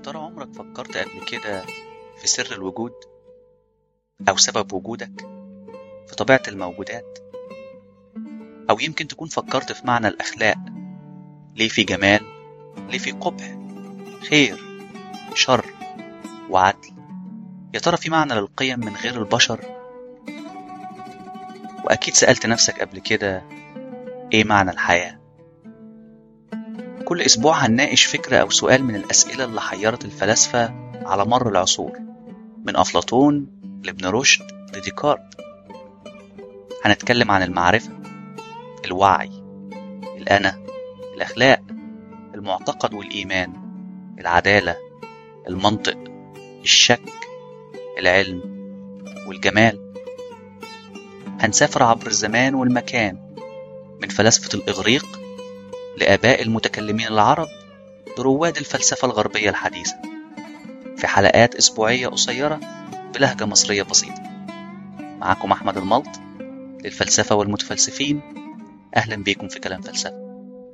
ترى عمرك فكرت قبل كده في سر الوجود أو سبب وجودك في طبيعة الموجودات أو يمكن تكون فكرت في معنى الأخلاق ليه في جمال ليه في قبح خير شر وعدل يا ترى في معنى للقيم من غير البشر وأكيد سألت نفسك قبل كده إيه معنى الحياة كل أسبوع هنناقش فكرة أو سؤال من الأسئلة اللي حيرت الفلاسفة على مر العصور من أفلاطون لابن رشد لديكارت هنتكلم عن المعرفة الوعي الأنا الأخلاق المعتقد والإيمان العدالة المنطق الشك العلم والجمال هنسافر عبر الزمان والمكان من فلاسفة الإغريق لآباء المتكلمين العرب لرواد الفلسفة الغربية الحديثة في حلقات أسبوعية قصيرة بلهجة مصرية بسيطة معكم أحمد الملط للفلسفة والمتفلسفين أهلا بيكم في كلام فلسفة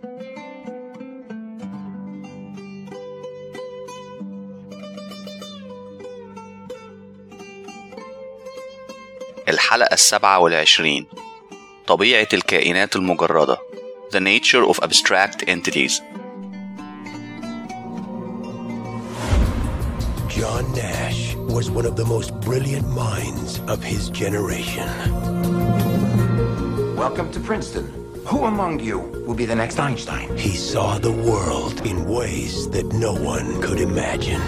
الحلقة السابعة والعشرين طبيعة الكائنات المجردة The Nature of Abstract Entities John Nash was one of the most brilliant minds of his generation. Welcome to Princeton. Who among you will be the next Einstein? He saw the world in ways that no one could imagine.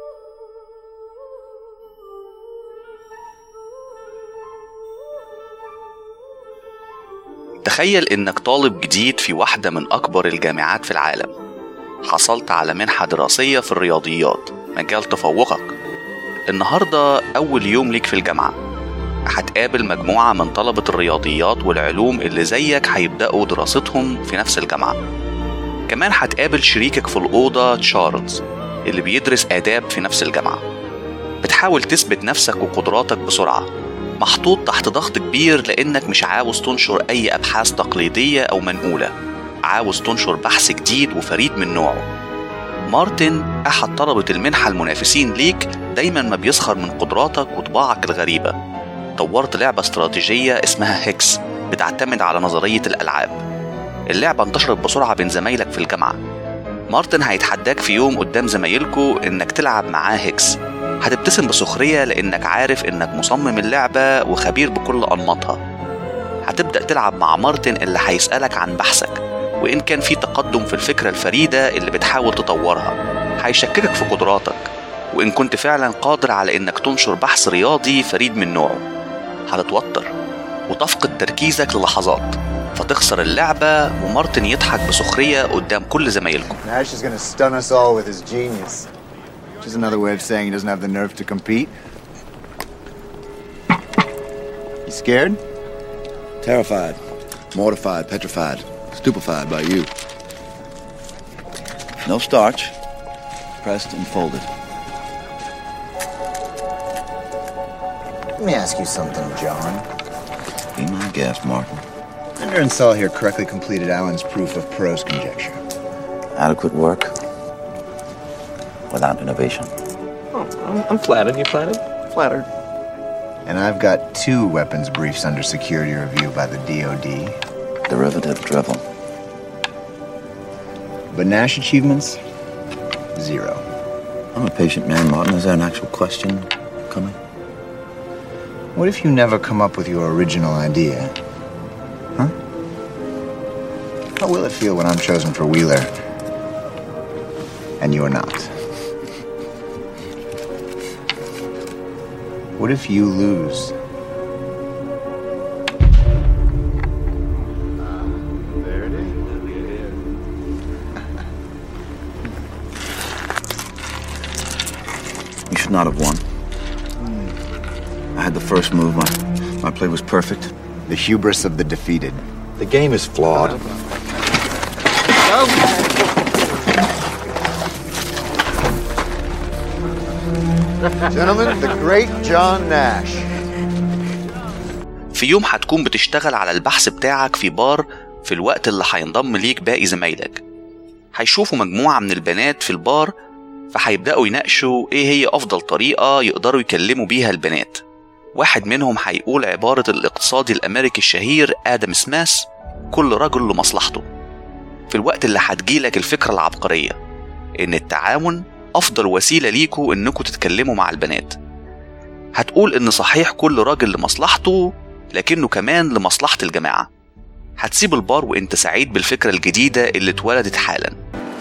تخيل إنك طالب جديد في واحدة من أكبر الجامعات في العالم حصلت على منحة دراسية في الرياضيات مجال تفوقك النهاردة أول يوم ليك في الجامعة هتقابل مجموعة من طلبة الرياضيات والعلوم اللي زيك هيبدأوا دراستهم في نفس الجامعة كمان هتقابل شريكك في الأوضة تشارلز اللي بيدرس آداب في نفس الجامعة بتحاول تثبت نفسك وقدراتك بسرعة محطوط تحت ضغط كبير لأنك مش عاوز تنشر أي أبحاث تقليدية أو منقولة عاوز تنشر بحث جديد وفريد من نوعه مارتن أحد طلبة المنحة المنافسين ليك دايما ما بيسخر من قدراتك وطباعك الغريبة طورت لعبة استراتيجية اسمها هيكس بتعتمد على نظرية الألعاب اللعبة انتشرت بسرعة بين زمايلك في الجامعة مارتن هيتحداك في يوم قدام زمايلكوا إنك تلعب معاه هيكس هتبتسم بسخرية لأنك عارف إنك مصمم اللعبة وخبير بكل أنماطها هتبدأ تلعب مع مارتن اللي هيسألك عن بحثك وإن كان في تقدم في الفكرة الفريدة اللي بتحاول تطورها هيشككك في قدراتك وإن كنت فعلا قادر على إنك تنشر بحث رياضي فريد من نوعه هتتوتر وتفقد تركيزك للحظات فتخسر اللعبة ومارتن يضحك بسخرية قدام كل زمايلكم Nash is going to stun us all with his genius. Which is another way of saying he doesn't have the nerve to compete. You scared? Terrified, mortified, petrified, stupefied by you. No starch, pressed and folded. Let me ask you something, John. Be my guest, Martin. Ender and Saul here correctly completed Allen's proof of Perot's conjecture. Adequate work without innovation. Oh, I'm, I'm flattered. You flattered? Flattered. And I've got two weapons briefs under security review by the DoD. Derivative drivel. But Nash achievements? Zero. I'm a patient man, Martin. Is there an actual question coming? What if you never come up with your original idea? Huh? How will it feel when I'm chosen for Wheeler and you're not? What if you lose? There it is. You should not have won. I had the first move. My, my play was perfect. The hubris of the defeated. The game is flawed. Gentlemen, the great John Nash. في يوم هتكون بتشتغل على البحث بتاعك في بار في الوقت اللي هينضم ليك باقي زمايلك هيشوفوا مجموعة من البنات في البار فهيبدأوا يناقشوا إيه هي أفضل طريقة يقدروا يكلموا بيها البنات واحد منهم هيقول عبارة الاقتصادي الأمريكي الشهير آدم سماث كل رجل لمصلحته في الوقت اللي هتجيلك الفكرة العبقرية إن التعاون أفضل وسيلة ليكوا إنكوا تتكلموا مع البنات هتقول إن صحيح كل راجل لمصلحته لكنه كمان لمصلحة الجماعة هتسيب البار وانت سعيد بالفكرة الجديدة اللي اتولدت حالا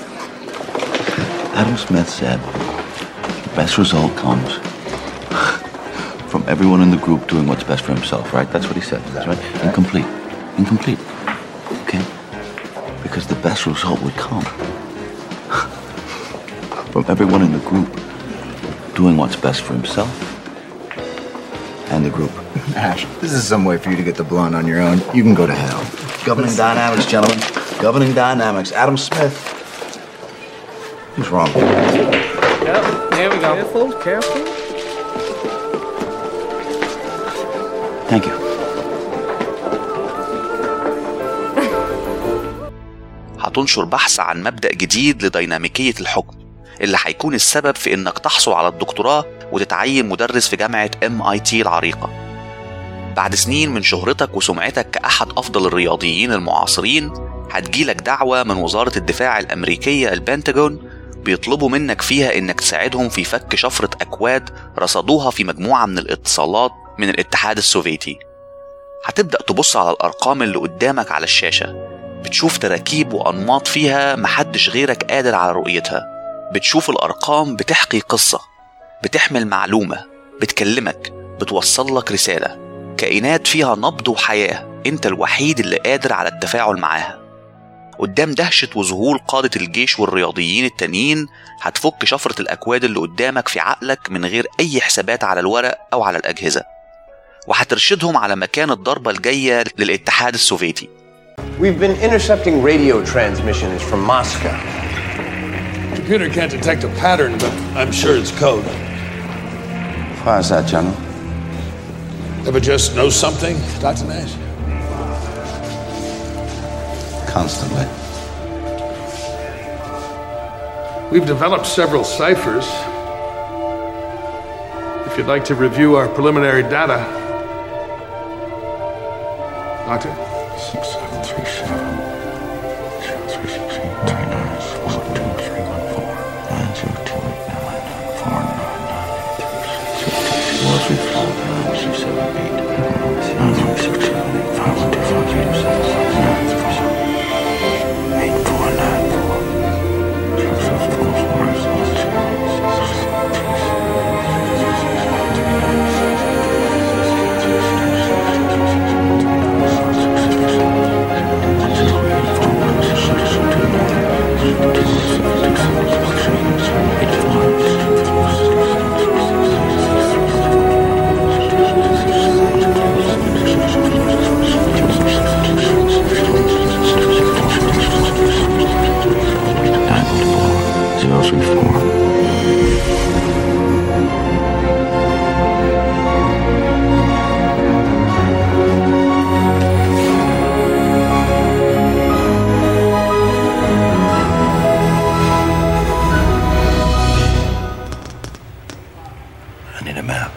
Adam Smith said, the best result comes from everyone in the group doing what's best for himself, right? That's what he said. That's right. Incomplete. Incomplete. Okay? Because the best result would come from everyone in the group doing what's best for himself and the group. Ash, this is some way for you to get the blonde on your own. You can go to hell. Governing dynamics, gentlemen. Governing dynamics. Adam Smith. Who's wrong? Yep, there we go. Careful, careful. Thank you. هتنشر بحث عن مبدأ جديد لديناميكية الحكم اللي هيكون السبب في إنك تحصل على الدكتوراه وتتعين مدرس في جامعة MIT العريقة بعد سنين من شهرتك وسمعتك كأحد أفضل الرياضيين المعاصرين هتجيلك دعوة من وزارة الدفاع الأمريكية البنتاجون بيطلبوا منك فيها إنك تساعدهم في فك شفرة أكواد رصدوها في مجموعة من الاتصالات من الاتحاد السوفيتي هتبدأ تبص على الأرقام اللي قدامك على الشاشة بتشوف تراكيب وأنماط فيها محدش غيرك قادر على رؤيتها بتشوف الأرقام بتحكي قصة بتحمل معلومة بتكلمك بتوصل لك رسالة كائنات فيها نبض وحياة انت الوحيد اللي قادر على التفاعل معاها قدام دهشة وذهول قادة الجيش والرياضيين التانيين هتفك شفرة الأكواد اللي قدامك في عقلك من غير أي حسابات على الورق أو على الأجهزة وهترشدهم على مكان الضربة الجاية للاتحاد السوفيتي We've been intercepting radio transmissions from Moscow. Computer can't detect a pattern, but I'm sure it's code. Why is that, General? Ever just know something, Dr. Nash? Constantly. We've developed several ciphers. If you'd like to review our preliminary data. Doctor? 6737 0368 39 I need a map.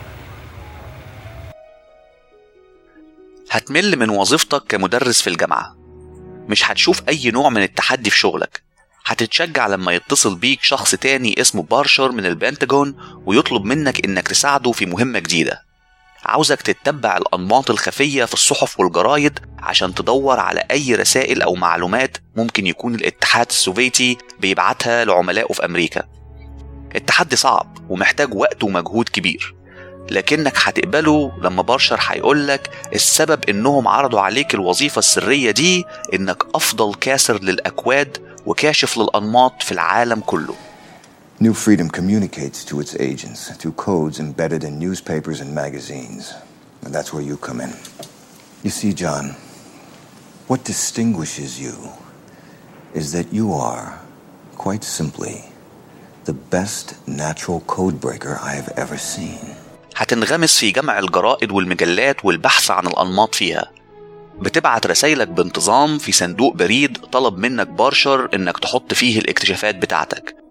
هتمل من وظيفتك كمدرس في الجامعة مش هتشوف أي نوع من التحدي في شغلك هتتشجع لما يتصل بيك شخص تاني اسمه بارشر من البنتاجون ويطلب منك إنك تساعده في مهمة جديدة عاوزك تتبع الأنماط الخفية في الصحف والجرايد عشان تدور على أي رسائل أو معلومات ممكن يكون الاتحاد السوفيتي بيبعتها لعملائه في أمريكا التحدي صعب ومحتاج وقت ومجهود كبير لكنك هتقبله لما بارشر هيقولك السبب انهم عرضوا عليك الوظيفة السرية دي انك افضل كاسر للاكواد وكاشف للانماط في العالم كله New Freedom communicates to its agents through codes embedded in newspapers and magazines. And that's where you come in. You see, John, what distinguishes you is that you are, quite simply, the best natural code breaker I have ever seen. هتنغمس في جمع الجرائد والمجلات والبحث عن الأنماط فيها بتبعت رسايلك بانتظام في صندوق بريد طلب منك بارشر إنك تحط فيه الاكتشافات بتاعتك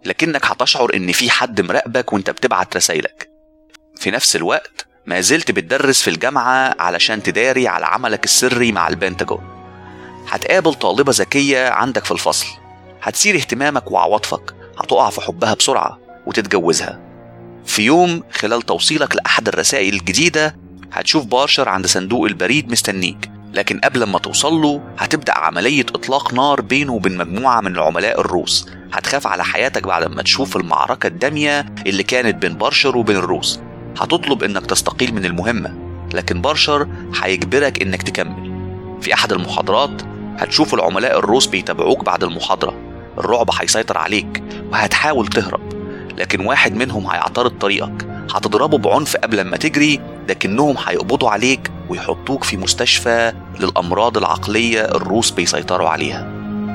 لكنك هتشعر إن في حد مراقبك وأنت بتبعت رسايلك في نفس الوقت ما زلت بتدرس في الجامعة علشان تداري على عملك السري مع البنتاجون هتقابل طالبة ذكية عندك في الفصل هتثير اهتمامك وعواطفك هتقع في حبها بسرعة وتتجوزها في يوم خلال توصيلك لأحد الرسائل الجديدة هتشوف بارشر عند صندوق البريد مستنيك لكن قبل ما توصل له هتبدأ عملية إطلاق نار بينه وبين مجموعة من العملاء الروس هتخاف على حياتك بعد ما تشوف المعركة الدامية اللي كانت بين بارشر وبين الروس هتطلب إنك تستقيل من المهمة لكن بارشر هيجبرك إنك تكمل في أحد المحاضرات هتشوف العملاء الروس بيتابعوك بعد المحاضرة الرعب هيسيطر عليك وهتحاول تهرب لكن واحد منهم هيعترض طريقك هتضربه بعنف قبل ما تجري لكنهم هيقبضوا عليك ويحطوك في مستشفى للأمراض العقلية الروس بيسيطروا عليها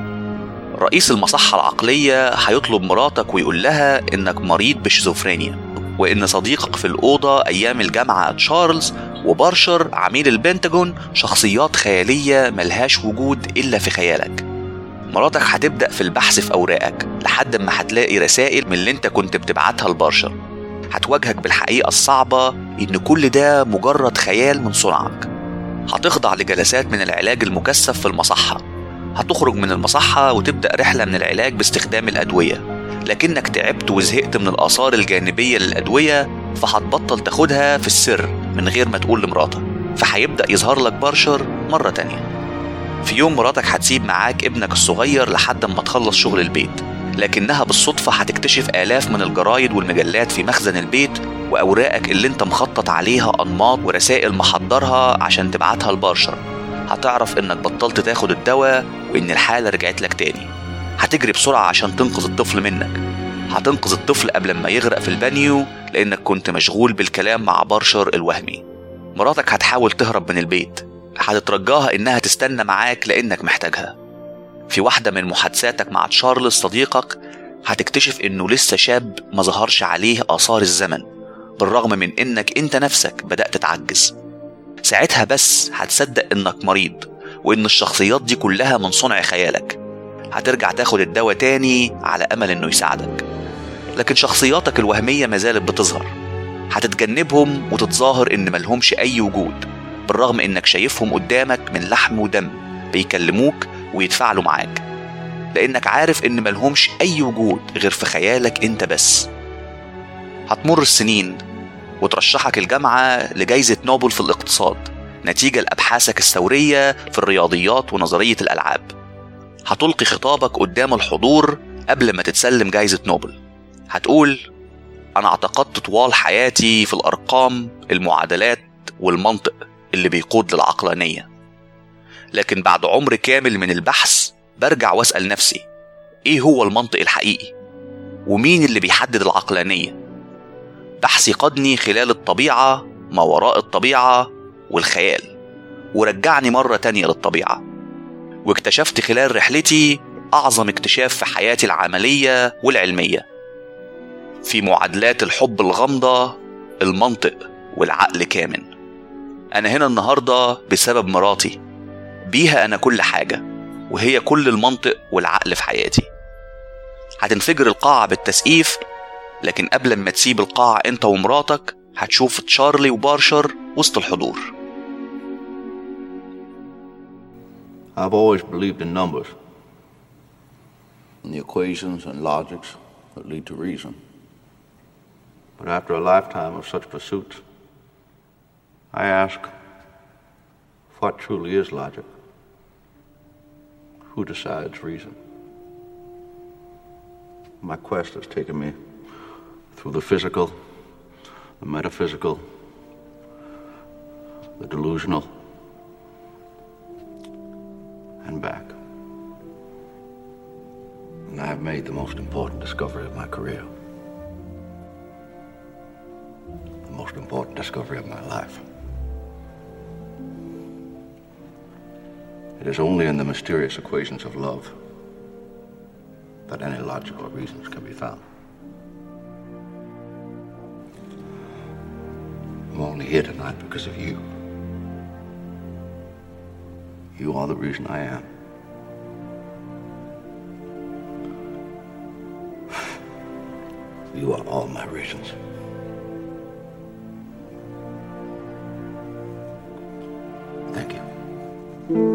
رئيس المصحة العقلية هيطلب مراتك ويقول لها إنك مريض بشيزوفرينيا وإن صديقك في الأوضة أيام الجامعة تشارلز وبارشر عميل البنتاجون شخصيات خيالية ملهاش وجود إلا في خيالك مراتك هتبدأ في البحث في أوراقك لحد ما هتلاقي رسائل من اللي انت كنت بتبعتها لبارشر هتواجهك بالحقيقة الصعبة إن كل ده مجرد خيال من صنعك هتخضع لجلسات من العلاج المكثف في المصحة هتخرج من المصحة وتبدأ رحلة من العلاج باستخدام الأدوية لكنك تعبت وزهقت من الآثار الجانبية للأدوية فهتبطل تاخدها في السر من غير ما تقول لمراتك فهيبدأ يظهر لك بارشر مرة تانية في يوم مراتك هتسيب معاك ابنك الصغير لحد ما تخلص شغل البيت لكنها بالصدفة هتكتشف آلاف من الجرايد والمجلات في مخزن البيت وأوراقك اللي انت مخطط عليها أنماط ورسائل محضرها عشان تبعتها لبارشر هتعرف انك بطلت تاخد الدواء وان الحالة رجعت لك تاني هتجري بسرعة عشان تنقذ الطفل منك هتنقذ الطفل قبل ما يغرق في البانيو لانك كنت مشغول بالكلام مع بارشر الوهمي مراتك هتحاول تهرب من البيت هتترجاها انها تستنى معاك لانك محتاجها في واحدة من محادثاتك مع تشارلز صديقك هتكتشف انه لسه شاب ما ظهرش عليه اثار الزمن بالرغم من انك انت نفسك بدأت تعجز ساعتها بس هتصدق انك مريض وان الشخصيات دي كلها من صنع خيالك هترجع تاخد الدواء تاني على امل انه يساعدك لكن شخصياتك الوهمية ما زالت بتظهر هتتجنبهم وتتظاهر ان ملهمش اي وجود بالرغم انك شايفهم قدامك من لحم ودم بيكلموك ويتفاعلوا معاك لانك عارف ان ملهمش اي وجود غير في خيالك انت بس هتمر السنين وترشحك الجامعة لجائزة نوبل في الاقتصاد نتيجة لأبحاثك الثورية في الرياضيات ونظرية الألعاب هتلقي خطابك قدام الحضور قبل ما تتسلم جائزة نوبل هتقول أنا اعتقدت طوال حياتي في الأرقام المعادلات والمنطق اللي بيقود للعقلانية لكن بعد عمر كامل من البحث برجع واسأل نفسي إيه هو المنطق الحقيقي ومين اللي بيحدد العقلانية بحثي قادني خلال الطبيعة ما وراء الطبيعة والخيال ورجعني مرة تانية للطبيعة واكتشفت خلال رحلتي أعظم اكتشاف في حياتي العملية والعلمية في معادلات الحب الغامضة المنطق والعقل كامن أنا هنا النهاردة بسبب مراتي بيها أنا كل حاجة وهي كل المنطق والعقل في حياتي هتنفجر القاعة بالتسقيف لكن قبل ما تسيب القاعة انت ومراتك هتشوف تشارلي وبارشر وسط الحضور I've always believed in numbers, in the equations and logics that lead to reason. But after a lifetime of such pursuits, I ask, what truly is logic? Who decides reason? My quest has taken me through the physical, the metaphysical, the delusional, and back. And I have made the most important discovery of my career. The most important discovery of my life. It is only in the mysterious equations of love that any logical reasons can be found. I'm only here tonight because of you. You are the reason I am. You are all my reasons. Thank you.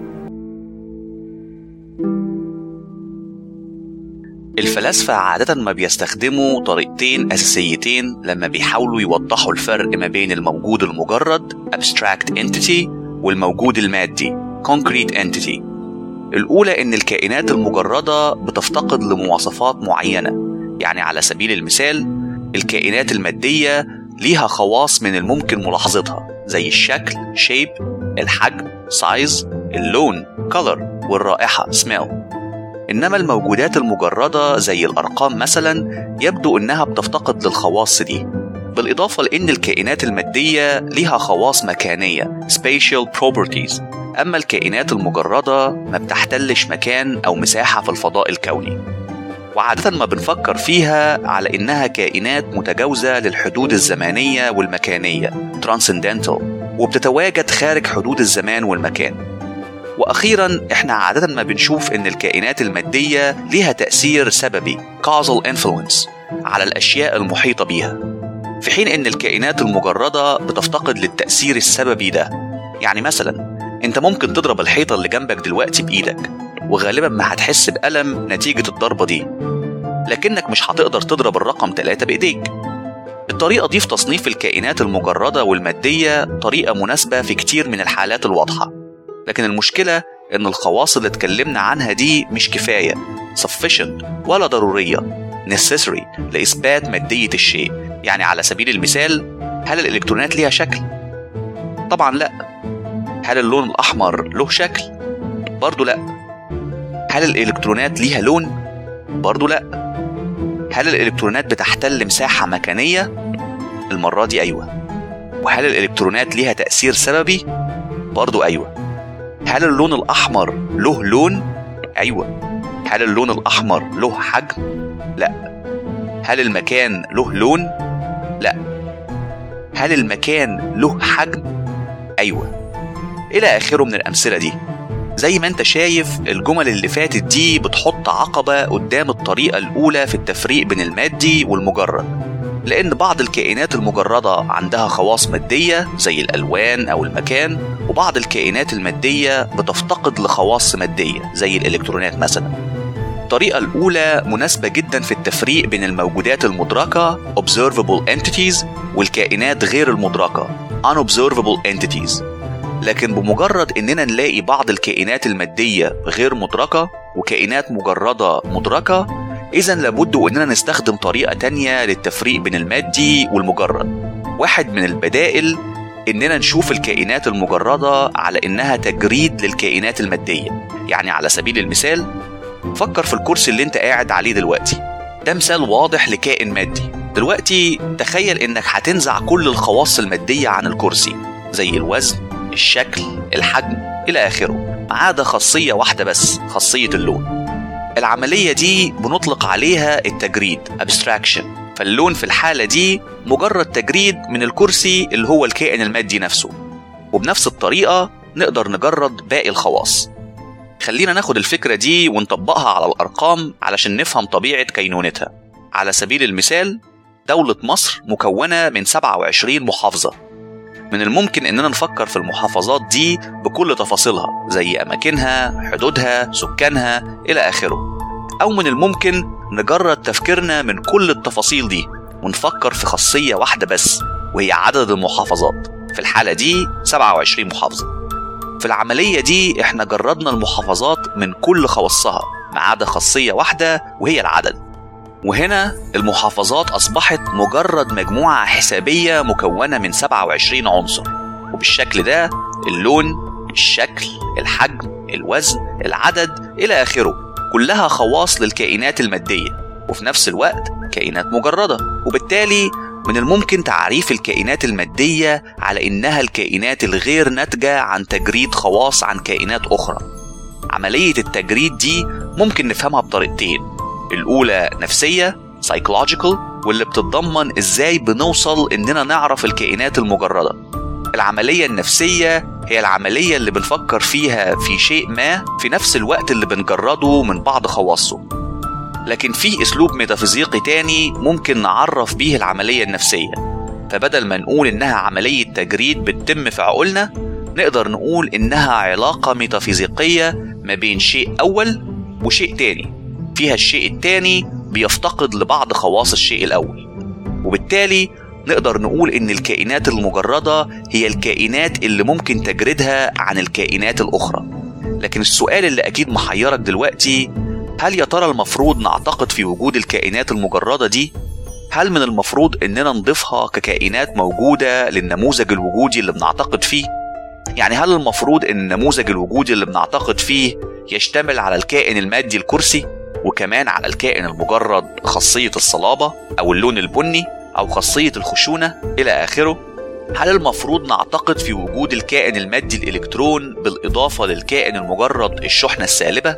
الفلاسفة عادة ما بيستخدموا طريقتين أساسيتين لما بيحاولوا يوضحوا الفرق ما بين الموجود المجرد abstract entity والموجود المادي concrete entity الأولى إن الكائنات المجردة بتفتقد لمواصفات معينة يعني على سبيل المثال الكائنات المادية ليها خواص من الممكن ملاحظتها زي الشكل shape الحجم size اللون color والرائحة smell إنما الموجودات المجردة زي الأرقام مثلا يبدو إنها بتفتقد للخواص دي بالإضافة لأن الكائنات المادية ليها خواص مكانية spatial properties أما الكائنات المجردة ما بتحتلش مكان أو مساحة في الفضاء الكوني وعادة ما بنفكر فيها على إنها كائنات متجاوزة للحدود الزمانية والمكانية transcendental وبتتواجد خارج حدود الزمان والمكان واخيرا احنا عاده ما بنشوف ان الكائنات الماديه ليها تاثير سببي causal influence على الاشياء المحيطه بيها في حين ان الكائنات المجرده بتفتقد للتاثير السببي ده يعني مثلا انت ممكن تضرب الحيطه اللي جنبك دلوقتي بايدك وغالبا ما هتحس بالم نتيجه الضربه دي لكنك مش هتقدر تضرب الرقم 3 بايديك الطريقه دي في تصنيف الكائنات المجرده والماديه طريقه مناسبه في كتير من الحالات الواضحه لكن المشكلة إن الخواص اللي اتكلمنا عنها دي مش كفاية sufficient ولا ضرورية necessary لإثبات مادية الشيء يعني على سبيل المثال هل الإلكترونات ليها شكل؟ طبعا لا هل اللون الأحمر له شكل؟ برضو لا هل الإلكترونات ليها لون؟ برضو لا هل الإلكترونات بتحتل مساحة مكانية؟ المرة دي أيوة وهل الإلكترونات ليها تأثير سببي؟ برضو أيوة هل اللون الأحمر له لون؟ أيوة هل اللون الأحمر له حجم؟ لا هل المكان له لون؟ لا هل المكان له حجم؟ أيوة إلى آخره من الأمثلة دي زي ما انت شايف الجمل اللي فاتت دي بتحط عقبة قدام الطريقة الأولى في التفريق بين المادي والمجرد لأن بعض الكائنات المجردة عندها خواص مادية زي الألوان أو المكان وبعض الكائنات المادية بتفتقد لخواص مادية زي الإلكترونات مثلا الطريقة الأولى مناسبة جدا في التفريق بين الموجودات المدركة observable entities والكائنات غير المدركة unobservable entities لكن بمجرد إننا نلاقي بعض الكائنات المادية غير مدركة وكائنات مجردة مدركة إذا لابد إننا نستخدم طريقة تانية للتفريق بين المادي والمجرد واحد من البدائل إننا نشوف الكائنات المجردة على إنها تجريد للكائنات المادية يعني على سبيل المثال فكر في الكرسي اللي انت قاعد عليه دلوقتي ده مثال واضح لكائن مادي دلوقتي تخيل انك هتنزع كل الخواص المادية عن الكرسي زي الوزن الشكل الحجم إلى آخره ما عدا خاصية واحدة بس خاصية اللون العملية دي بنطلق عليها التجريد abstraction فاللون في الحالة دي مجرد تجريد من الكرسي اللي هو الكائن المادي نفسه وبنفس الطريقة نقدر نجرد باقي الخواص خلينا ناخد الفكرة دي ونطبقها على الأرقام علشان نفهم طبيعة كينونتها على سبيل المثال دولة مصر مكونة من 27 محافظة من الممكن إننا نفكر في المحافظات دي بكل تفاصيلها زي أماكنها، حدودها، سكانها إلى آخره أو من الممكن نجرد تفكيرنا من كل التفاصيل دي ونفكر في خاصية واحدة بس وهي عدد المحافظات في الحالة دي 27 محافظة في العملية دي احنا جردنا المحافظات من كل خواصها ما عدا خاصية واحدة وهي العدد وهنا المحافظات أصبحت مجرد مجموعة حسابية مكونة من 27 عنصر وبالشكل ده اللون الشكل الحجم الوزن العدد إلى آخره كلها خواص للكائنات المادية وفي نفس الوقت كائنات مجردة وبالتالي من الممكن تعريف الكائنات المادية على إنها الكائنات الغير ناتجة عن تجريد خواص عن كائنات أخرى عملية التجريد دي ممكن نفهمها بطريقتين الأولى نفسية psychological واللي بتتضمن إزاي بنوصل إننا نعرف الكائنات المجردة العملية النفسية هي العملية اللي بنفكر فيها في شيء ما في نفس الوقت اللي بنجرده من بعض خواصه لكن في أسلوب ميتافيزيقي تاني ممكن نعرف بيه العملية النفسية فبدل ما نقول إنها عملية تجريد بتتم في عقولنا نقدر نقول إنها علاقة ميتافيزيقية ما بين شيء أول وشيء تاني فيها الشيء التاني بيفتقد لبعض خواص الشيء الأول وبالتالي نقدر نقول إن الكائنات المجردة هي الكائنات اللي ممكن تجريدها عن الكائنات الأخرى لكن السؤال اللي أكيد محيرك دلوقتي هل يا ترى المفروض نعتقد في وجود الكائنات المجردة دي؟ هل من المفروض إننا نضيفها ككائنات موجودة للنموذج الوجودي اللي بنعتقد فيه؟ يعني هل المفروض إن النموذج الوجودي اللي بنعتقد فيه يشتمل على الكائن المادي الكرسي وكمان على الكائن المجرد خاصية الصلابة أو اللون البني أو خاصية الخشونة إلى آخره؟ هل المفروض نعتقد في وجود الكائن المادي الإلكترون بالإضافة للكائن المجرد الشحنة السالبة؟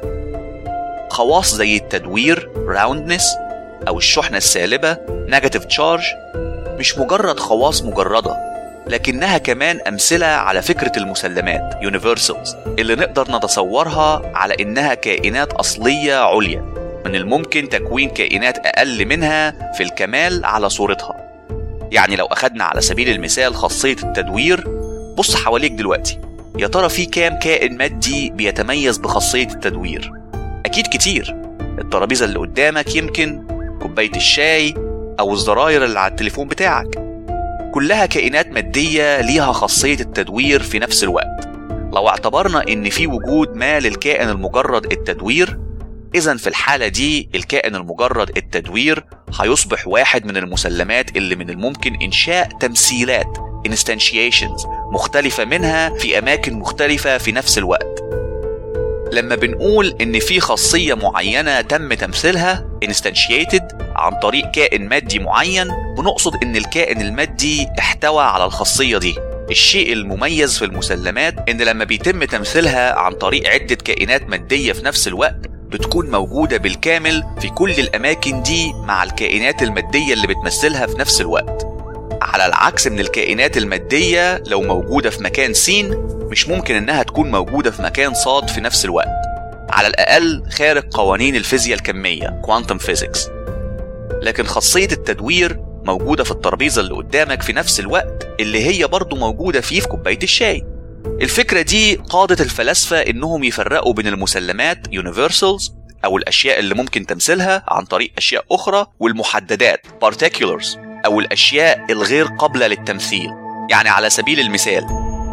خواص زي التدوير roundness أو الشحنة السالبة negative charge مش مجرد خواص مجردة لكنها كمان أمثلة على فكرة المسلمات universals اللي نقدر نتصورها على إنها كائنات أصلية عليا من الممكن تكوين كائنات أقل منها في الكمال على صورتها يعني لو أخدنا على سبيل المثال خاصية التدوير بص حواليك دلوقتي يا ترى في كام كائن مادي بيتميز بخاصية التدوير أكيد كتير الترابيزة اللي قدامك يمكن كوباية الشاي أو الزراير اللي على التليفون بتاعك كلها كائنات مادية ليها خاصية التدوير في نفس الوقت لو اعتبرنا إن في وجود ما للكائن المجرد التدوير إذا في الحالة دي الكائن المجرد التدوير هيصبح واحد من المسلمات اللي من الممكن إنشاء تمثيلات instantiations مختلفة منها في أماكن مختلفة في نفس الوقت لما بنقول إن في خاصية معينة تم تمثيلها instantiated عن طريق كائن مادي معين بنقصد إن الكائن المادي احتوى على الخاصية دي الشيء المميز في المسلمات إن لما بيتم تمثيلها عن طريق عدة كائنات مادية في نفس الوقت بتكون موجودة بالكامل في كل الأماكن دي مع الكائنات المادية اللي بتمثلها في نفس الوقت على العكس من الكائنات المادية لو موجودة في مكان س مش ممكن إنها تكون موجودة في مكان ص في نفس الوقت على الأقل خارج قوانين الفيزياء الكمية Quantum Physics لكن خاصية التدوير موجودة في الترابيزة اللي قدامك في نفس الوقت اللي هي برضو موجودة فيه في كوباية الشاي الفكرة دي قادت الفلاسفة إنهم يفرقوا بين المسلمات universals أو الأشياء اللي ممكن تمثيلها عن طريق أشياء أخرى والمحددات particulars أو الأشياء الغير قابلة للتمثيل يعني على سبيل المثال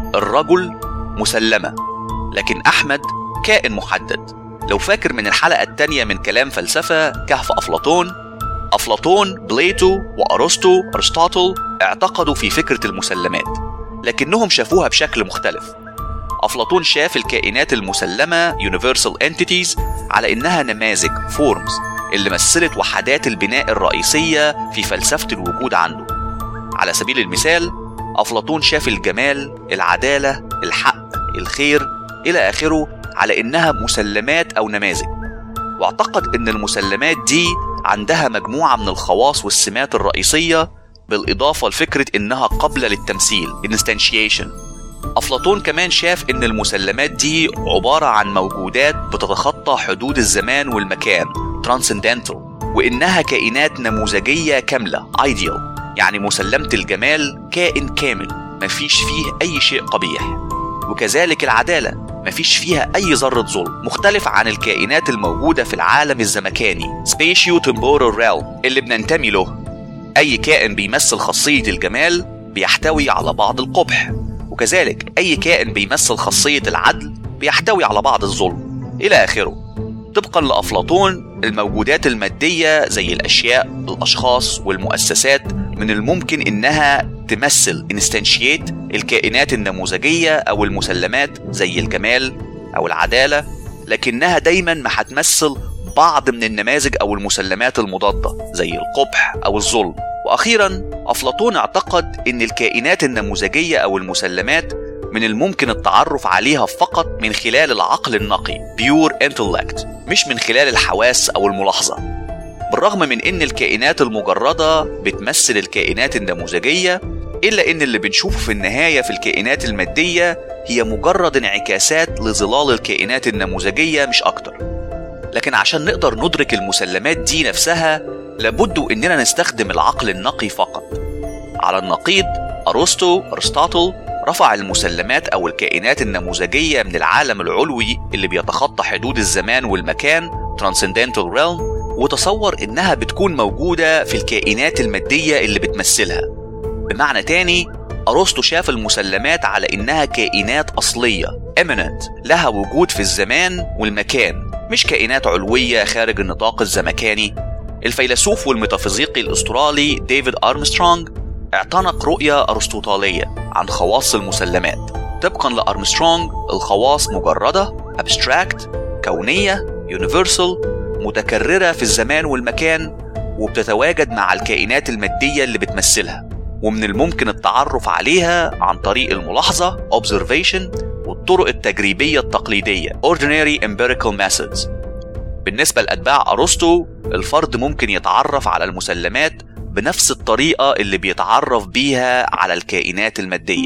الرجل مسلمة لكن أحمد كائن محدد لو فاكر من الحلقة التانية من كلام فلسفة كهف أفلاطون أفلاطون بليتو وأرسطو أرسطاطل اعتقدوا في فكرة المسلمات لكنهم شافوها بشكل مختلف أفلاطون شاف الكائنات المسلمة Universal Entities على إنها نماذج Forms اللي مثلت وحدات البناء الرئيسية في فلسفة الوجود عنده على سبيل المثال أفلاطون شاف الجمال العدالة الحق الخير إلى آخره على إنها مسلمات أو نماذج واعتقد إن المسلمات دي عندها مجموعة من الخواص والسمات الرئيسية بالإضافة لفكرة إنها قابلة للتمثيل instantiation أفلاطون كمان شاف إن المسلمات دي عبارة عن موجودات بتتخطى حدود الزمان والمكان transcendental وإنها كائنات نموذجية كاملة ideal يعني مسلمة الجمال كائن كامل مفيش فيه أي شيء قبيح وكذلك العدالة مفيش فيها أي ذرة ظلم مختلف عن الكائنات الموجودة في العالم الزمكاني spatio temporal realm اللي بننتمي له أي كائن بيمثل خاصية الجمال بيحتوي على بعض القبح وكذلك أي كائن بيمثل خاصية العدل بيحتوي على بعض الظلم إلى آخره طبقا لأفلاطون الموجودات المادية زي الأشياء الأشخاص والمؤسسات من الممكن إنها تمثل انستنشيت الكائنات النموذجية أو المسلمات زي الجمال أو العدالة لكنها دايما ما هتمثل بعض من النماذج أو المسلمات المضادة زي القبح أو الظلم وأخيرا أفلاطون اعتقد أن الكائنات النموذجية أو المسلمات من الممكن التعرف عليها فقط من خلال العقل النقي pure intellect مش من خلال الحواس أو الملاحظة بالرغم من أن الكائنات المجردة بتمثل الكائنات النموذجية إلا أن اللي بنشوفه في النهاية في الكائنات المادية هي مجرد انعكاسات لظلال الكائنات النموذجية مش أكتر لكن عشان نقدر ندرك المسلمات دي نفسها لابد إننا نستخدم العقل النقي فقط على النقيض أرسطو أرسطاطل رفع المسلمات أو الكائنات النموذجية من العالم العلوي اللي بيتخطى حدود الزمان والمكان Transcendental Realm وتصور إنها بتكون موجودة في الكائنات المادية اللي بتمثلها بمعنى تاني أرسطو شاف المسلمات على إنها كائنات أصلية eminent لها وجود في الزمان والمكان مش كائنات علوية خارج النطاق الزمكاني الفيلسوف والميتافيزيقي الأسترالي ديفيد أرمسترونج اعتنق رؤية أرسطوطالية عن خواص المسلمات طبقا لأرمسترونج الخواص مجردة abstract كونية universal متكررة في الزمان والمكان وبتتواجد مع الكائنات المادية اللي بتمثلها ومن الممكن التعرف عليها عن طريق الملاحظة observation والطرق التجريبية التقليدية ordinary empirical methods بالنسبة لأتباع أرسطو الفرد ممكن يتعرف على المسلمات بنفس الطريقة اللي بيتعرف بيها على الكائنات المادية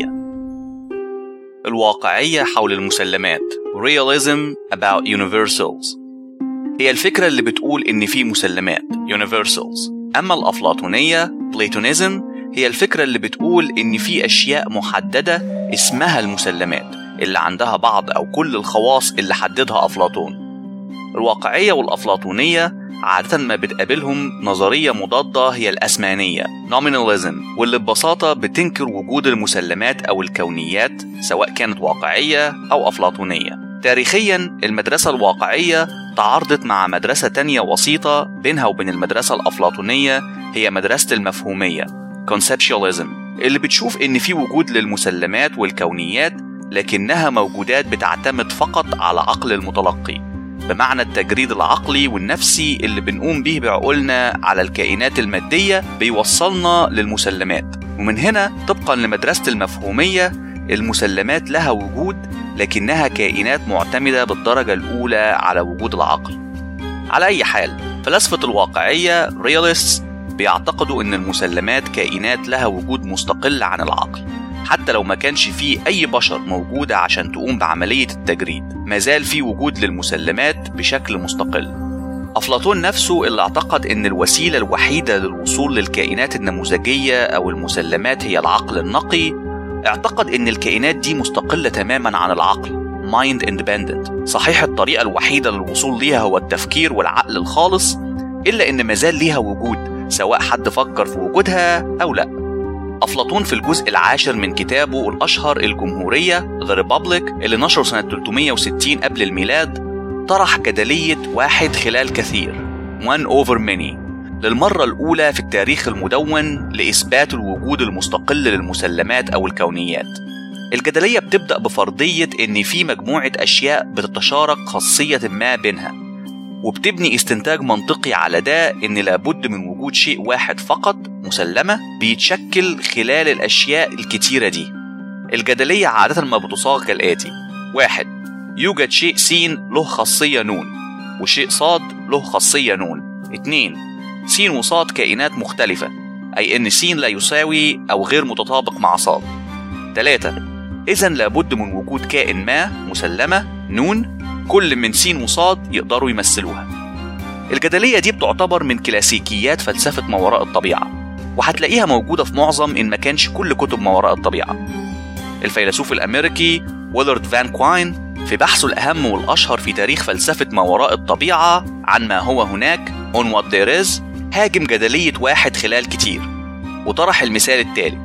الواقعية حول المسلمات Realism about universals هي الفكرة اللي بتقول إن في مسلمات universals أما الأفلاطونية Platonism هي الفكرة اللي بتقول إن في أشياء محددة اسمها المسلمات اللي عندها بعض أو كل الخواص اللي حددها أفلاطون الواقعية والأفلاطونية عادة ما بتقابلهم نظرية مضادة هي الأسمانية nominalism واللي ببساطة بتنكر وجود المسلمات أو الكونيات سواء كانت واقعية أو أفلاطونية تاريخيا المدرسة الواقعية تعارضت مع مدرسة تانية وسيطة بينها وبين المدرسة الأفلاطونية هي مدرسة المفهومية conceptualism اللي بتشوف إن في وجود للمسلمات والكونيات لكنها موجودات بتعتمد فقط على عقل المتلقي بمعنى التجريد العقلي والنفسي اللي بنقوم به بعقولنا على الكائنات المادية بيوصلنا للمسلمات ومن هنا طبقا لمدرسة المفهومية المسلمات لها وجود لكنها كائنات معتمدة بالدرجة الأولى على وجود العقل على أي حال فلسفة الواقعية realists بيعتقدوا إن المسلمات كائنات لها وجود مستقل عن العقل حتى لو ما كانش فيه أي بشر موجودة عشان تقوم بعملية التجريد ما زال في وجود للمسلمات بشكل مستقل أفلاطون نفسه اللي اعتقد إن الوسيلة الوحيدة للوصول للكائنات النموذجية أو المسلمات هي العقل النقي اعتقد إن الكائنات دي مستقلة تماما عن العقل mind independent صحيح الطريقة الوحيدة للوصول ليها هو التفكير والعقل الخالص إلا إن مازال ليها وجود سواء حد فكر في وجودها أو لأ أفلاطون في الجزء العاشر من كتابه الأشهر الجمهورية The Republic اللي نشره سنة 360 قبل الميلاد طرح جدلية واحد خلال كثير one over many للمرة الأولى في التاريخ المدون لإثبات الوجود المستقل للمسلمات أو الكونيات الجدلية بتبدأ بفرضية إن في مجموعة أشياء بتتشارك خاصية ما بينها وبتبني استنتاج منطقي على ده إن لابد من وجود شيء واحد فقط مسلمة بيتشكل خلال الأشياء الكتيرة دي الجدلية عادة ما بتصاغ كالآتي واحد يوجد شيء س له خاصية نون وشيء صاد له خاصية نون اتنين س وصاد كائنات مختلفة أي إن س لا يساوي أو غير متطابق مع صاد تلاتة إذا لابد من وجود كائن ما مسلمة نون كل من س وصاد يقدروا يمثلوها الجدلية دي بتعتبر من كلاسيكيات فلسفة ما وراء الطبيعة وهتلاقيها موجودة في معظم إن ما كانش كل كتب ما وراء الطبيعة الفيلسوف الأمريكي ويلارد فان كواين في بحثه الأهم والأشهر في تاريخ فلسفة ما وراء الطبيعة عن ما هو هناك on what there is هاجم جدلية واحد خلال كتير وطرح المثال التالي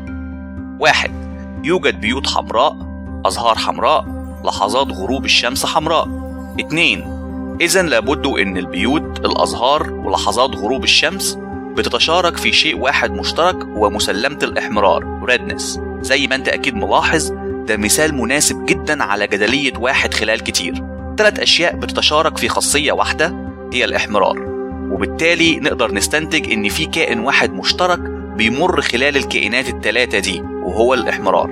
واحد يوجد بيوت حمراء أزهار حمراء لحظات غروب الشمس حمراء اتنين إذا لابد إن البيوت الأزهار ولحظات غروب الشمس بتتشارك في شيء واحد مشترك هو مسلمة الإحمرار redness زي ما أنت أكيد ملاحظ ده مثال مناسب جدا على جدلية واحد خلال كتير ثلاث أشياء بتتشارك في خاصية واحدة هي الإحمرار وبالتالي نقدر نستنتج إن في كائن واحد مشترك بيمر خلال الكائنات التلاتة دي وهو الإحمرار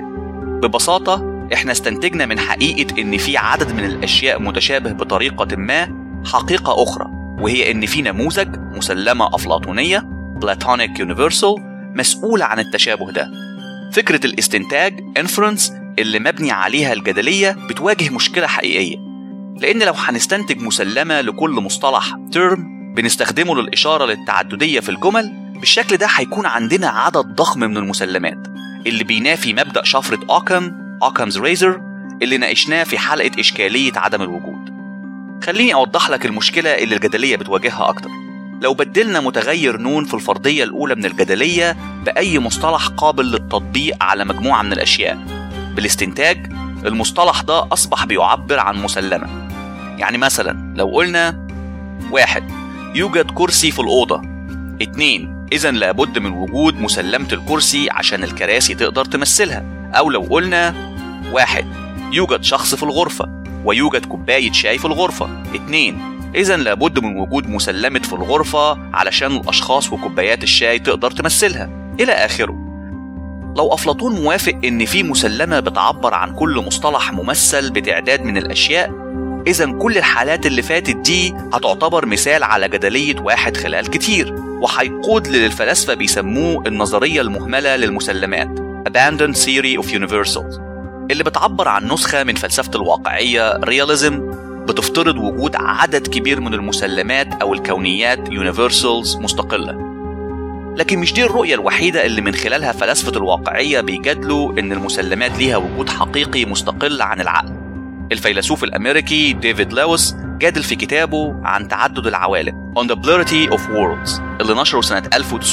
ببساطة إحنا استنتجنا من حقيقة إن في عدد من الأشياء متشابه بطريقة ما حقيقة أخرى وهي إن في نموذج مسلمة أفلاطونية Platonic Universal مسؤول عن التشابه ده فكرة الاستنتاج inference اللي مبني عليها الجدلية بتواجه مشكلة حقيقية لأن لو هنستنتج مسلمة لكل مصطلح ترم بنستخدمه للإشارة للتعددية في الجمل بالشكل ده هيكون عندنا عدد ضخم من المسلمات اللي بينافي مبدأ شفرة أوكام أوكامز ريزر اللي ناقشناه في حلقة إشكالية عدم الوجود خليني أوضح لك المشكلة اللي الجدلية بتواجهها أكتر لو بدلنا متغير نون في الفرضية الأولى من الجدلية بأي مصطلح قابل للتطبيق على مجموعة من الأشياء بالاستنتاج المصطلح ده أصبح بيعبر عن مسلمة يعني مثلا لو قلنا واحد يوجد كرسي في الأوضة اتنين إذا لابد من وجود مسلمة الكرسي عشان الكراسي تقدر تمثلها أو لو قلنا واحد يوجد شخص في الغرفة ويوجد كوباية شاي في الغرفة اتنين إذا لابد من وجود مسلمة في الغرفة علشان الأشخاص وكوبايات الشاي تقدر تمثلها إلى آخره لو أفلاطون موافق إن في مسلمة بتعبر عن كل مصطلح ممثل بتعداد من الأشياء إذا كل الحالات اللي فاتت دي هتعتبر مثال على جدلية واحد خلال كتير وهيقود للفلاسفة بيسموه النظرية المهملة للمسلمات Abandoned Theory of Universals اللي بتعبر عن نسخة من فلسفة الواقعية رياليزم بتفترض وجود عدد كبير من المسلمات أو الكونيات Universals مستقلة لكن مش دي الرؤية الوحيدة اللي من خلالها فلاسفة الواقعية بيجادلوا إن المسلمات ليها وجود حقيقي مستقل عن العقل الفيلسوف الأمريكي ديفيد لويس جادل في كتابه عن تعدد العوالم On the Plurality of Worlds اللي نشره سنة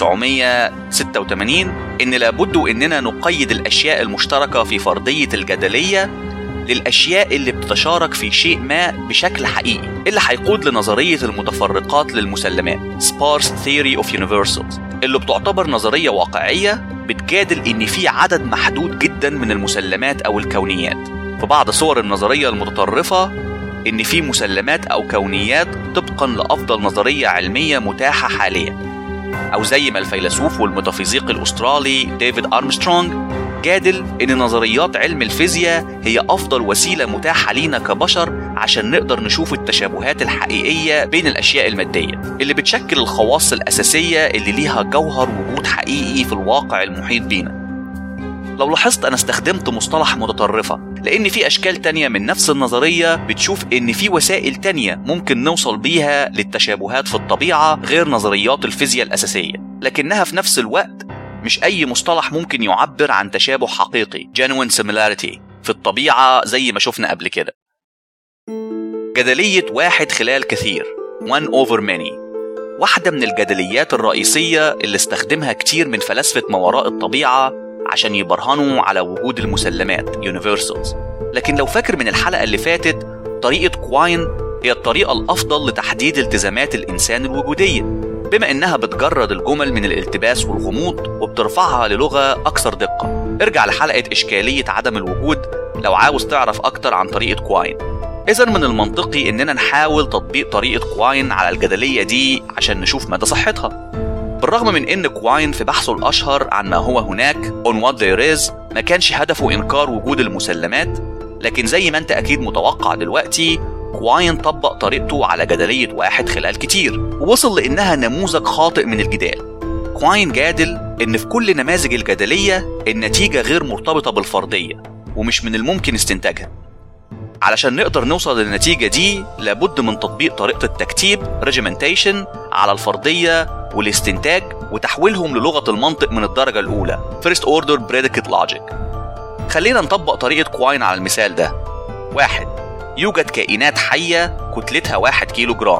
1986 إن لابد إننا نقيد الأشياء المشتركة في فرضية الجدلية للأشياء اللي بتتشارك في شيء ما بشكل حقيقي اللي هيقود لنظرية المتفرقات للمسلمات Sparse Theory of Universals اللي بتعتبر نظرية واقعية بتجادل إن في عدد محدود جدا من المسلمات أو الكونيات في بعض صور النظرية المتطرفة إن في مسلمات أو كونيات طبقا لأفضل نظرية علمية متاحة حاليا أو زي ما الفيلسوف والميتافيزيقي الأسترالي ديفيد أرمسترونج جادل إن نظريات علم الفيزياء هي أفضل وسيلة متاحة لينا كبشر عشان نقدر نشوف التشابهات الحقيقية بين الأشياء المادية اللي بتشكل الخواص الأساسية اللي ليها جوهر وجود حقيقي في الواقع المحيط بينا لو لاحظت أنا استخدمت مصطلح متطرفة لأن في أشكال تانية من نفس النظرية بتشوف إن في وسائل تانية ممكن نوصل بيها للتشابهات في الطبيعة غير نظريات الفيزياء الأساسية لكنها في نفس الوقت مش أي مصطلح ممكن يعبر عن تشابه حقيقي genuine similarity في الطبيعة زي ما شفنا قبل كده جدلية واحد خلال كثير one over many واحدة من الجدليات الرئيسية اللي استخدمها كتير من فلاسفة ما وراء الطبيعة عشان يبرهنوا على وجود المسلمات universals لكن لو فاكر من الحلقة اللي فاتت طريقة كواين هي الطريقة الأفضل لتحديد التزامات الإنسان الوجودية بما إنها بتجرد الجمل من الالتباس والغموض وبترفعها للغة أكثر دقة ارجع لحلقة إشكالية عدم الوجود لو عاوز تعرف أكتر عن طريقة كواين إذا من المنطقي إننا نحاول تطبيق طريقة كواين على الجدلية دي عشان نشوف مدى صحتها بالرغم من ان كواين في بحثه الاشهر عن ما هو هناك on what there is ما كانش هدفه انكار وجود المسلمات لكن زي ما انت اكيد متوقع دلوقتي كواين طبق طريقته على جدلية واحد خلال كتير ووصل لانها نموذج خاطئ من الجدال كواين جادل ان في كل نماذج الجدلية النتيجة غير مرتبطة بالفرضية ومش من الممكن استنتاجها علشان نقدر نوصل للنتيجة دي لابد من تطبيق طريقة التكتيب regimentation على الفرضية والاستنتاج وتحويلهم للغة المنطق من الدرجة الأولى First Order Predicate Logic خلينا نطبق طريقة كواين على المثال ده واحد يوجد كائنات حية كتلتها واحد كيلو جرام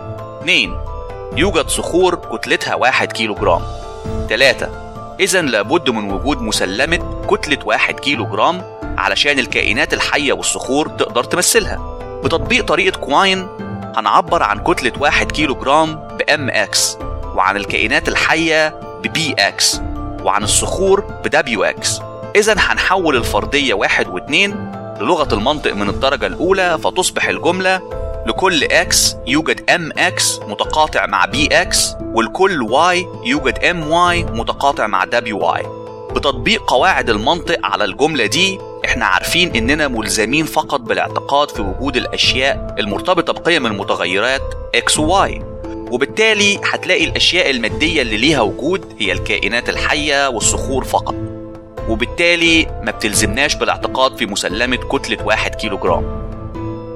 اتنين يوجد صخور كتلتها واحد كيلو جرام تلاتة إذا لابد من وجود مسلمة كتلة واحد كيلو جرام علشان الكائنات الحية والصخور تقدر تمثلها بتطبيق طريقة كواين هنعبر عن كتلة واحد كيلو جرام ب MX وعن الكائنات الحية ب BX وعن الصخور ب WX إذا هنحول الفرضية واحد واتنين للغة المنطق من الدرجة الأولى فتصبح الجملة لكل X يوجد MX متقاطع مع BX ولكل Y يوجد MY متقاطع مع WY بتطبيق قواعد المنطق على الجملة دي احنا عارفين اننا ملزمين فقط بالاعتقاد في وجود الاشياء المرتبطة بقيم المتغيرات X و Y وبالتالي هتلاقي الاشياء المادية اللي ليها وجود هي الكائنات الحية والصخور فقط وبالتالي ما بتلزمناش بالاعتقاد في مسلمة كتلة واحد كيلو جرام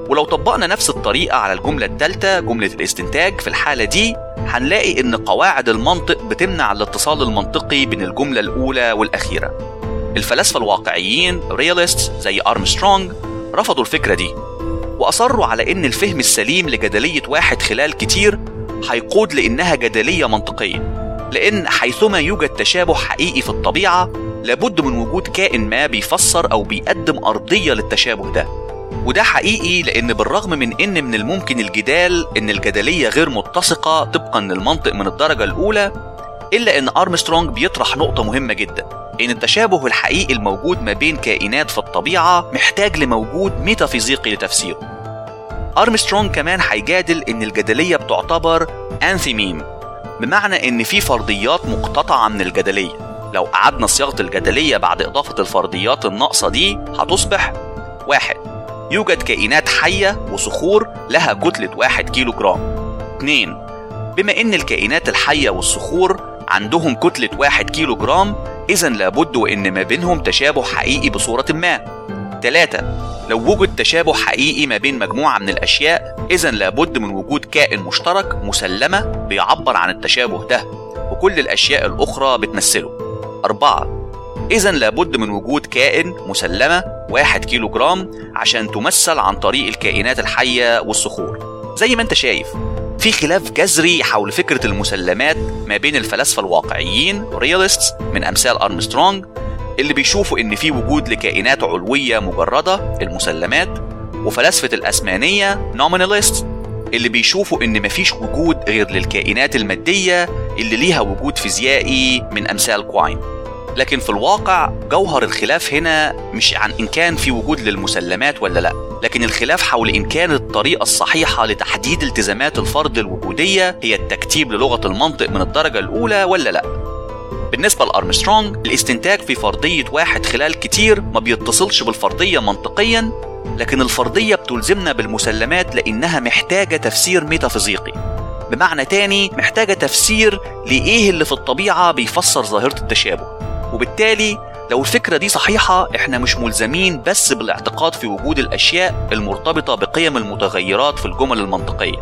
ولو طبقنا نفس الطريقة على الجملة الثالثة جملة الاستنتاج في الحالة دي هنلاقي إن قواعد المنطق بتمنع الاتصال المنطقي بين الجملة الأولى والأخيرة الفلاسفة الواقعيين رياليست زي أرمسترونج رفضوا الفكرة دي وأصروا على إن الفهم السليم لجدلية واحد خلال كتير هيقود لإنها جدلية منطقية لأن حيثما يوجد تشابه حقيقي في الطبيعة لابد من وجود كائن ما بيفسر أو بيقدم أرضية للتشابه ده وده حقيقي لأن بالرغم من إن من الممكن الجدال إن الجدلية غير متسقة طبقا للمنطق من الدرجة الأولى إلا إن أرمسترونج بيطرح نقطة مهمة جدا إن التشابه الحقيقي الموجود ما بين كائنات في الطبيعة محتاج لموجود ميتافيزيقي لتفسيره أرمسترونج كمان هيجادل إن الجدلية بتعتبر أنثيميم بمعنى إن في فرضيات مقتطعة من الجدلية لو أعدنا صياغة الجدلية بعد إضافة الفرضيات الناقصة دي هتصبح واحد يوجد كائنات حية وصخور لها كتلة واحد كيلو جرام اتنين بما إن الكائنات الحية والصخور عندهم كتلة واحد كيلو جرام إذا لابد وإن ما بينهم تشابه حقيقي بصورة ما تلاتة لو وجد تشابه حقيقي ما بين مجموعة من الأشياء إذا لابد من وجود كائن مشترك مسلمة بيعبر عن التشابه ده وكل الأشياء الأخرى بتمثله أربعة إذا لابد من وجود كائن مسلمة واحد كيلو جرام عشان تمثل عن طريق الكائنات الحية والصخور زي ما انت شايف في خلاف جذري حول فكرة المسلمات ما بين الفلاسفة الواقعيين رياليستس من أمثال أرمسترونج اللي بيشوفوا إن في وجود لكائنات علوية مجردة المسلمات وفلاسفة الأسمانية نوميناليست اللي بيشوفوا إن مفيش وجود غير للكائنات المادية اللي ليها وجود فيزيائي من أمثال كواين لكن في الواقع جوهر الخلاف هنا مش عن إن كان في وجود للمسلمات ولا لأ لكن الخلاف حول إن كان الطريقة الصحيحة لتحديد التزامات الفرد الوجودية هي التكتيب للغة المنطق من الدرجة الأولى ولا لأ بالنسبة لأرمسترونج الاستنتاج في فرضية واحد خلال كتير ما بيتصلش بالفرضية منطقيا لكن الفرضية بتلزمنا بالمسلمات لأنها محتاجة تفسير ميتافيزيقي بمعنى تاني محتاجة تفسير لإيه اللي في الطبيعة بيفسر ظاهرة التشابه وبالتالي لو الفكرة دي صحيحة احنا مش ملزمين بس بالاعتقاد في وجود الأشياء المرتبطة بقيم المتغيرات في الجمل المنطقية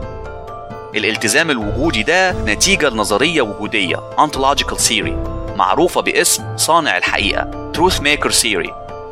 الالتزام الوجودي ده نتيجة لنظرية وجودية ontological theory معروفة باسم صانع الحقيقة truth maker theory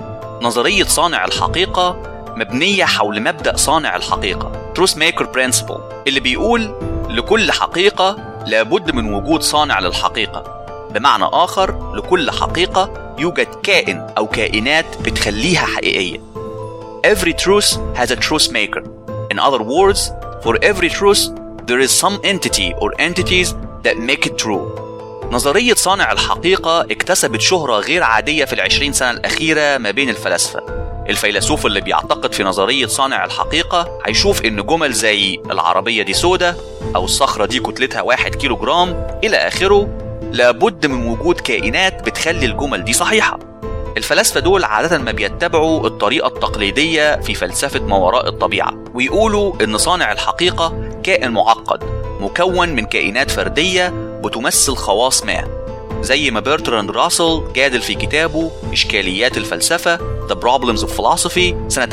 نظرية صانع الحقيقة مبنية حول مبدأ صانع الحقيقة truth maker principle اللي بيقول لكل حقيقة لابد من وجود صانع للحقيقة بمعنى آخر لكل حقيقة يوجد كائن أو كائنات بتخليها حقيقية Every truth has a truth maker In other words, for every truth there is some entity or entities that make it true نظرية صانع الحقيقة اكتسبت شهرة غير عادية في العشرين سنة الأخيرة ما بين الفلاسفة الفيلسوف اللي بيعتقد في نظرية صانع الحقيقة هيشوف إن جمل زي العربية دي سودة أو الصخرة دي كتلتها واحد كيلو جرام إلى آخره لابد من وجود كائنات بتخلي الجمل دي صحيحة الفلاسفة دول عادة ما بيتبعوا الطريقة التقليدية في فلسفة ما وراء الطبيعة ويقولوا إن صانع الحقيقة كائن معقد مكون من كائنات فردية بتمثل خواص ما زي ما برتراند راسل جادل في كتابه إشكاليات الفلسفة The Problems of Philosophy سنة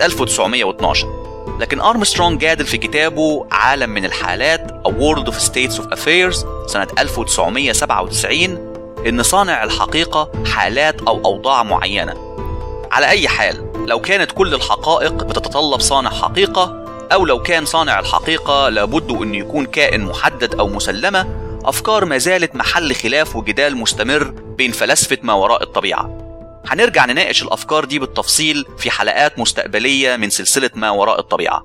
1912 لكن أرمسترونج جادل في كتابه عالم من الحالات A World of States of Affairs سنة 1997 إن صانع الحقيقة حالات أو أوضاع معينة على أي حال لو كانت كل الحقائق بتتطلب صانع حقيقة أو لو كان صانع الحقيقة لابد أن يكون كائن محدد أو مسلمة أفكار ما زالت محل خلاف وجدال مستمر بين فلاسفة ما وراء الطبيعة هنرجع نناقش الأفكار دي بالتفصيل في حلقات مستقبلية من سلسلة ما وراء الطبيعة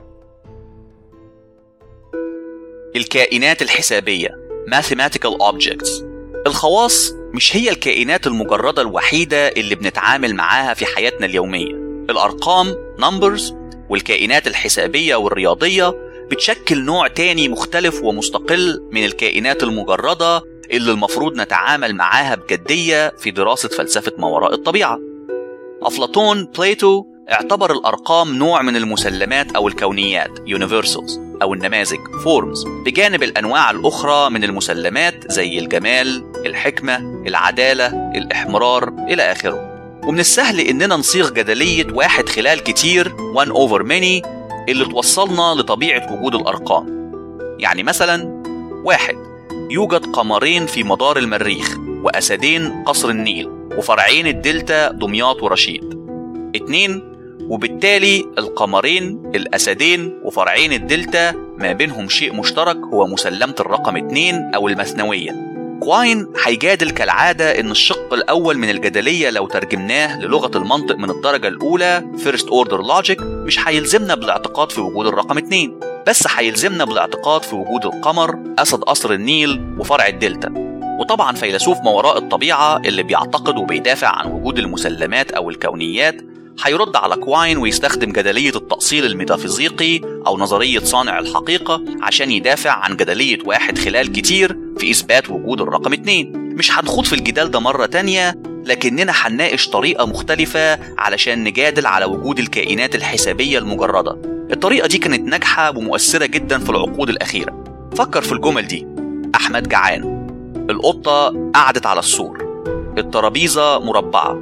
الكائنات الحسابية Mathematical Objects الخواص مش هي الكائنات المجردة الوحيدة اللي بنتعامل معاها في حياتنا اليومية الأرقام numbers والكائنات الحسابية والرياضية بتشكل نوع تاني مختلف ومستقل من الكائنات المجردة اللي المفروض نتعامل معاها بجدية في دراسة فلسفة ما وراء الطبيعة أفلاطون بليتو اعتبر الأرقام نوع من المسلمات أو الكونيات universals أو النماذج forms بجانب الأنواع الأخرى من المسلمات زي الجمال الحكمة العدالة الإحمرار إلى آخره ومن السهل إننا نصيغ جدلية واحد خلال كتير one over many اللي توصلنا لطبيعة وجود الأرقام يعني مثلا واحد يوجد قمرين في مدار المريخ وأسدين قصر النيل وفرعين الدلتا دمياط ورشيد اتنين وبالتالي القمرين الأسدين وفرعين الدلتا ما بينهم شيء مشترك هو مسلمة الرقم اتنين أو المثنوية كواين هيجادل كالعادة إن الشق الأول من الجدلية لو ترجمناه للغة المنطق من الدرجة الأولى First Order Logic مش هيلزمنا بالاعتقاد في وجود الرقم اتنين بس هيلزمنا بالاعتقاد في وجود القمر أسد قصر النيل وفرع الدلتا وطبعا فيلسوف ما وراء الطبيعة اللي بيعتقد وبيدافع عن وجود المسلمات أو الكونيات هيرد على كواين ويستخدم جدلية التأصيل الميتافيزيقي أو نظرية صانع الحقيقة عشان يدافع عن جدلية واحد خلال كتير في إثبات وجود الرقم اتنين مش هنخوض في الجدال ده مرة تانية لكننا هنناقش طريقة مختلفة علشان نجادل على وجود الكائنات الحسابية المجردة الطريقة دي كانت ناجحة ومؤثرة جدا في العقود الأخيرة فكر في الجمل دي أحمد جعان القطة قعدت على السور الترابيزة مربعة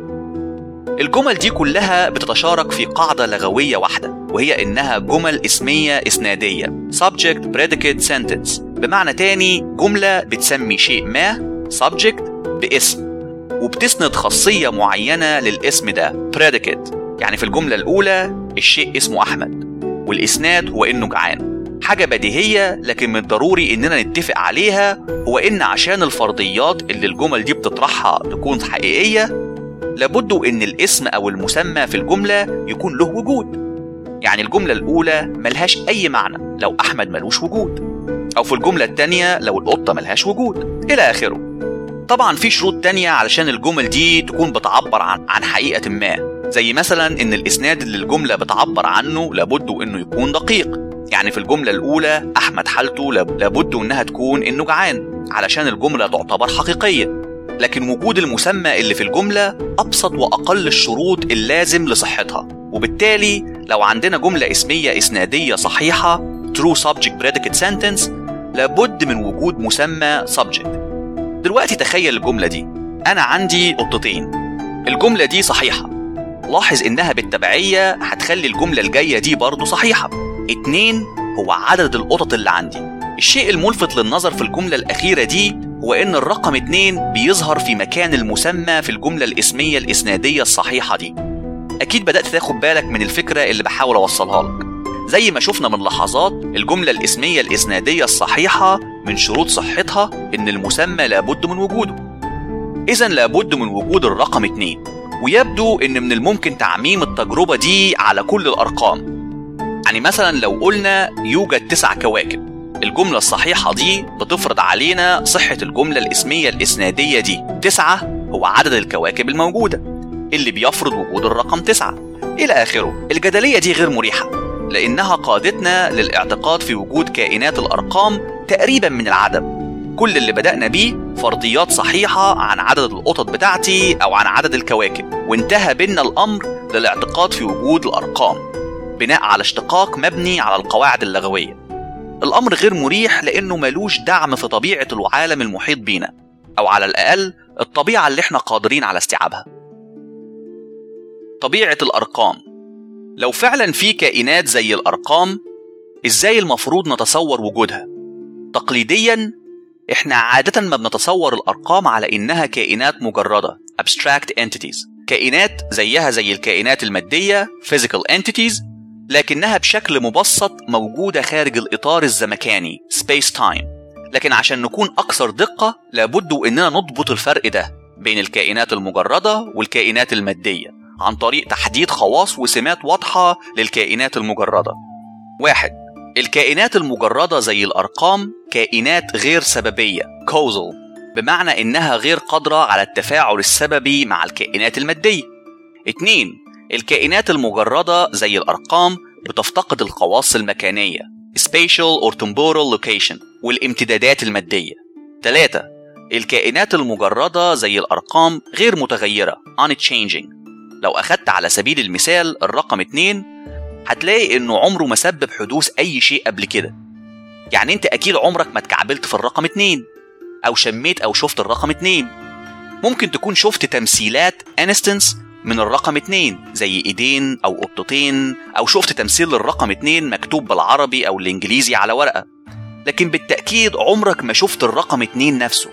الجمل دي كلها بتتشارك في قاعدة لغوية واحدة وهي إنها جمل اسمية إسنادية subject predicate sentence بمعنى تاني جملة بتسمي شيء ما subject باسم وبتسند خاصية معينة للاسم ده predicate يعني في الجملة الأولى الشيء اسمه أحمد والإسناد هو إنه جعان حاجة بديهية لكن من الضروري إننا نتفق عليها هو إن عشان الفرضيات اللي الجمل دي بتطرحها تكون حقيقية لابد إن الاسم أو المسمى في الجملة يكون له وجود يعني الجملة الأولى ملهاش أي معنى لو أحمد ملوش وجود أو في الجملة التانية لو القطة ملهاش وجود إلى آخره طبعا في شروط تانية علشان الجمل دي تكون بتعبر عن, عن حقيقة ما زي مثلا إن الإسناد اللي الجملة بتعبر عنه لابد إنه يكون دقيق يعني في الجملة الأولى أحمد حالته لابد إنها تكون إنه جعان علشان الجملة تعتبر حقيقية لكن وجود المسمى اللي في الجملة أبسط وأقل الشروط اللازم لصحتها وبالتالي لو عندنا جملة اسمية إسنادية صحيحة true subject predicate sentence لابد من وجود مسمى subject دلوقتي تخيل الجملة دي أنا عندي قطتين الجملة دي صحيحة لاحظ إنها بالتبعية هتخلي الجملة الجاية دي برضه صحيحة اتنين هو عدد القطط اللي عندي الشيء الملفت للنظر في الجملة الأخيرة دي هو إن الرقم اتنين بيظهر في مكان المسمى في الجملة الاسمية الإسنادية الصحيحة دي أكيد بدأت تاخد بالك من الفكرة اللي بحاول أوصلها لك زي ما شفنا من لحظات الجملة الاسمية الإسنادية الصحيحة من شروط صحتها إن المسمى لابد من وجوده إذا لابد من وجود الرقم اتنين ويبدو إن من الممكن تعميم التجربة دي على كل الأرقام يعني مثلا لو قلنا يوجد تسع كواكب الجملة الصحيحة دي بتفرض علينا صحة الجملة الاسمية الإسنادية دي تسعة هو عدد الكواكب الموجودة اللي بيفرض وجود الرقم تسعة إلى آخره الجدلية دي غير مريحة لأنها قادتنا للاعتقاد في وجود كائنات الأرقام تقريبا من العدم كل اللي بدأنا بيه فرضيات صحيحة عن عدد القطط بتاعتي أو عن عدد الكواكب وانتهى بينا الأمر للاعتقاد في وجود الأرقام بناء على اشتقاق مبني على القواعد اللغوية الأمر غير مريح لأنه ملوش دعم في طبيعة العالم المحيط بينا أو على الأقل الطبيعة اللي احنا قادرين على استيعابها طبيعة الأرقام لو فعلا في كائنات زي الأرقام إزاي المفروض نتصور وجودها؟ تقليديا احنا عادة ما بنتصور الأرقام على إنها كائنات مجردة abstract entities كائنات زيها زي الكائنات المادية physical entities لكنها بشكل مبسط موجودة خارج الإطار الزمكاني space time لكن عشان نكون أكثر دقة لابد إننا نضبط الفرق ده بين الكائنات المجردة والكائنات المادية عن طريق تحديد خواص وسمات واضحة للكائنات المجردة واحد الكائنات المجردة زي الأرقام كائنات غير سببية causal بمعنى إنها غير قادرة على التفاعل السببي مع الكائنات المادية اتنين الكائنات المجردة زي الأرقام بتفتقد الخواص المكانية spatial or temporal location والامتدادات المادية 3. الكائنات المجردة زي الأرقام غير متغيرة unchanging لو أخدت على سبيل المثال الرقم 2 هتلاقي إنه عمره ما سبب حدوث أي شيء قبل كده يعني أنت أكيد عمرك ما اتكعبلت في الرقم 2 أو شميت أو شفت الرقم 2 ممكن تكون شفت تمثيلات انستنس من الرقم اتنين زي ايدين او قطتين او شفت تمثيل للرقم اتنين مكتوب بالعربي او الانجليزي على ورقة لكن بالتأكيد عمرك ما شفت الرقم اتنين نفسه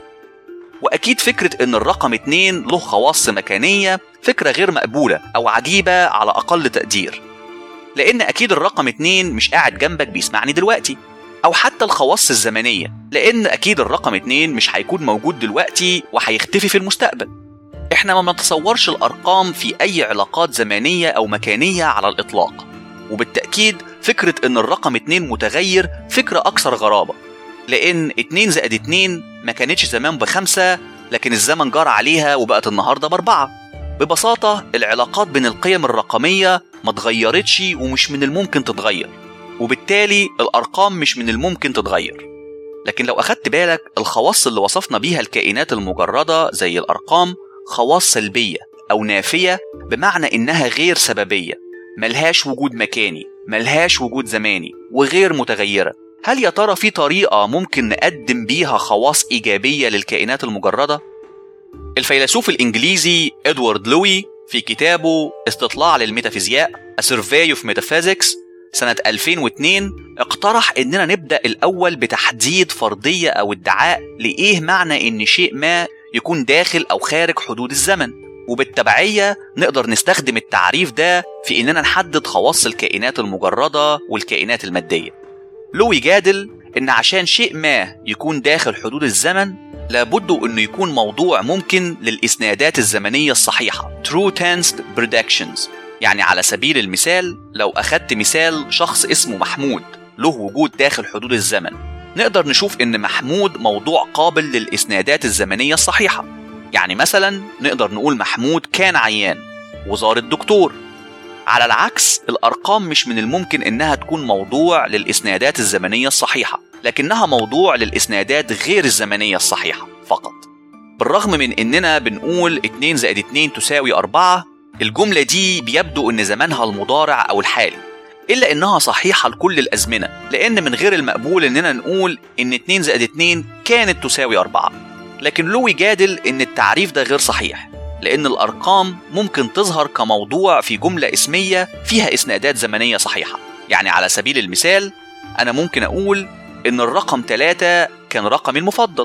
وأكيد فكرة إن الرقم اتنين له خواص مكانية فكرة غير مقبولة أو عجيبة على أقل تقدير لأن أكيد الرقم اتنين مش قاعد جنبك بيسمعني دلوقتي أو حتى الخواص الزمنية لأن أكيد الرقم اتنين مش هيكون موجود دلوقتي وهيختفي في المستقبل إحنا ما بنتصورش الأرقام في أي علاقات زمنية أو مكانية على الإطلاق وبالتأكيد فكرة إن الرقم اتنين متغير فكرة أكثر غرابة لأن اتنين زائد اتنين ما كانتش زمان بخمسة لكن الزمن جار عليها وبقت النهاردة بأربعة ببساطة العلاقات بين القيم الرقمية ما اتغيرتش ومش من الممكن تتغير وبالتالي الأرقام مش من الممكن تتغير لكن لو أخدت بالك الخواص اللي وصفنا بيها الكائنات المجردة زي الأرقام خواص سلبية أو نافية بمعنى إنها غير سببية ملهاش وجود مكاني ملهاش وجود زماني وغير متغيرة هل يا ترى في طريقة ممكن نقدم بيها خواص إيجابية للكائنات المجردة؟ الفيلسوف الإنجليزي إدوارد لوي في كتابه استطلاع للميتافيزياء A Survey of Metaphysics سنة 2002 اقترح إننا نبدأ الأول بتحديد فرضية أو ادعاء لإيه معنى إن شيء ما يكون داخل أو خارج حدود الزمن وبالتبعية نقدر نستخدم التعريف ده في إننا نحدد خواص الكائنات المجردة والكائنات المادية لوي جادل إن عشان شيء ما يكون داخل حدود الزمن لابد إنه يكون موضوع ممكن للإسنادات الزمنية الصحيحة True Tensed Predictions يعني على سبيل المثال لو أخدت مثال شخص اسمه محمود له وجود داخل حدود الزمن نقدر نشوف إن محمود موضوع قابل للإسنادات الزمنية الصحيحة يعني مثلا نقدر نقول محمود كان عيان وزار الدكتور على العكس الأرقام مش من الممكن إنها تكون موضوع للإسنادات الزمنية الصحيحة لكنها موضوع للإسنادات غير الزمنية الصحيحة فقط بالرغم من إننا بنقول 2 زائد 2 تساوي 4 الجملة دي بيبدو إن زمانها المضارع أو الحالي إلا إنها صحيحة لكل الأزمنة لأن من غير المقبول إننا نقول إن 2 زائد 2 كانت تساوي 4 لكن لوي جادل إن التعريف ده غير صحيح لأن الأرقام ممكن تظهر كموضوع في جملة اسمية فيها إسنادات زمنية صحيحة يعني على سبيل المثال أنا ممكن أقول إن الرقم 3 كان رقمي المفضل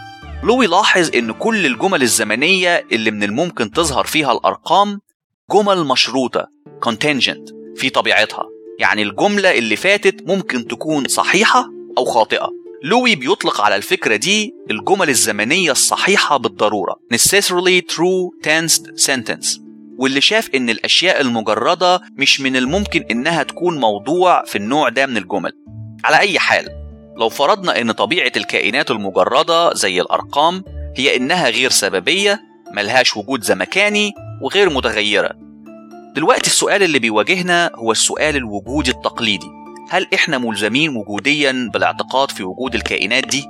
لوي لاحظ إن كل الجمل الزمنية اللي من الممكن تظهر فيها الأرقام جمل مشروطة contingent في طبيعتها يعني الجملة اللي فاتت ممكن تكون صحيحة أو خاطئة لوي بيطلق على الفكرة دي الجمل الزمنية الصحيحة بالضرورة necessarily true tensed sentence واللي شاف إن الأشياء المجردة مش من الممكن إنها تكون موضوع في النوع ده من الجمل على أي حال لو فرضنا إن طبيعة الكائنات المجردة زي الأرقام هي إنها غير سببية ملهاش وجود زمكاني وغير متغيرة دلوقتي السؤال اللي بيواجهنا هو السؤال الوجودي التقليدي هل إحنا ملزمين وجوديا بالاعتقاد في وجود الكائنات دي؟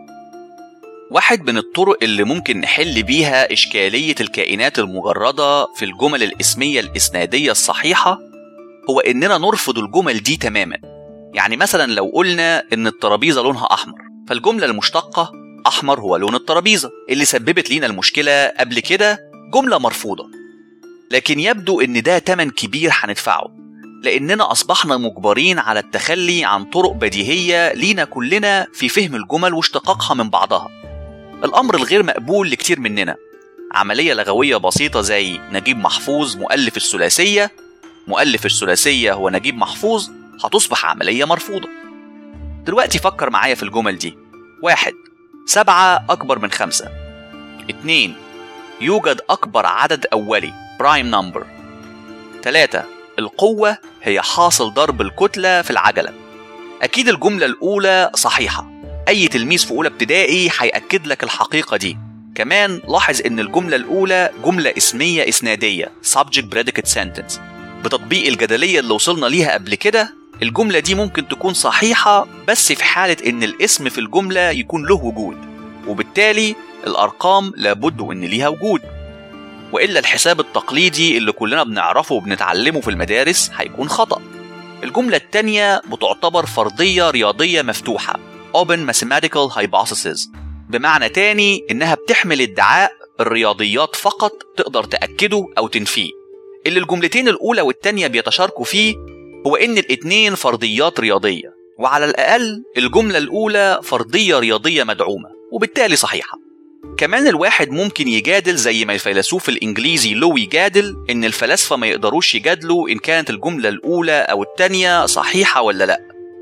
واحد من الطرق اللي ممكن نحل بيها إشكالية الكائنات المجردة في الجمل الاسمية الإسنادية الصحيحة هو إننا نرفض الجمل دي تماما يعني مثلا لو قلنا إن الترابيزة لونها أحمر فالجملة المشتقة أحمر هو لون الترابيزة اللي سببت لينا المشكلة قبل كده جملة مرفوضة لكن يبدو إن ده تمن كبير هندفعه لأننا أصبحنا مجبرين على التخلي عن طرق بديهية لينا كلنا في فهم الجمل واشتقاقها من بعضها الأمر الغير مقبول لكتير مننا عملية لغوية بسيطة زي نجيب محفوظ مؤلف الثلاثية مؤلف الثلاثية هو نجيب محفوظ هتصبح عملية مرفوضة دلوقتي فكر معايا في الجمل دي واحد سبعة أكبر من خمسة اتنين يوجد أكبر عدد أولي برايم نمبر تلاتة القوة هي حاصل ضرب الكتلة في العجلة أكيد الجملة الأولى صحيحة أي تلميذ في أولى ابتدائي هيأكد لك الحقيقة دي كمان لاحظ إن الجملة الأولى جملة اسمية إسنادية subject predicate sentence بتطبيق الجدلية اللي وصلنا ليها قبل كده الجملة دي ممكن تكون صحيحة بس في حالة إن الاسم في الجملة يكون له وجود وبالتالي الأرقام لابد إن ليها وجود وإلا الحساب التقليدي اللي كلنا بنعرفه وبنتعلمه في المدارس هيكون خطأ الجملة التانية بتعتبر فرضية رياضية مفتوحة Open Mathematical Hypothesis بمعنى تاني إنها بتحمل ادعاء الرياضيات فقط تقدر تأكده أو تنفيه اللي الجملتين الأولى والتانية بيتشاركوا فيه هو إن الاتنين فرضيات رياضية وعلى الأقل الجملة الأولى فرضية رياضية مدعومة وبالتالي صحيحة كمان الواحد ممكن يجادل زي ما الفيلسوف الإنجليزي لوي جادل إن الفلاسفة ما يقدروش يجادلوا إن كانت الجملة الأولى أو التانية صحيحة ولا لأ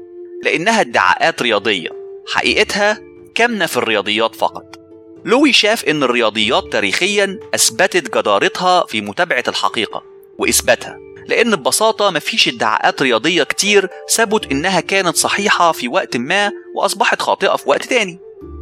لأنها ادعاءات رياضية حقيقتها كامنة في الرياضيات فقط لوي شاف إن الرياضيات تاريخيا أثبتت جدارتها في متابعة الحقيقة وإثباتها لأن ببساطة مفيش ادعاءات رياضية كتير ثبت إنها كانت صحيحة في وقت ما وأصبحت خاطئة في وقت تاني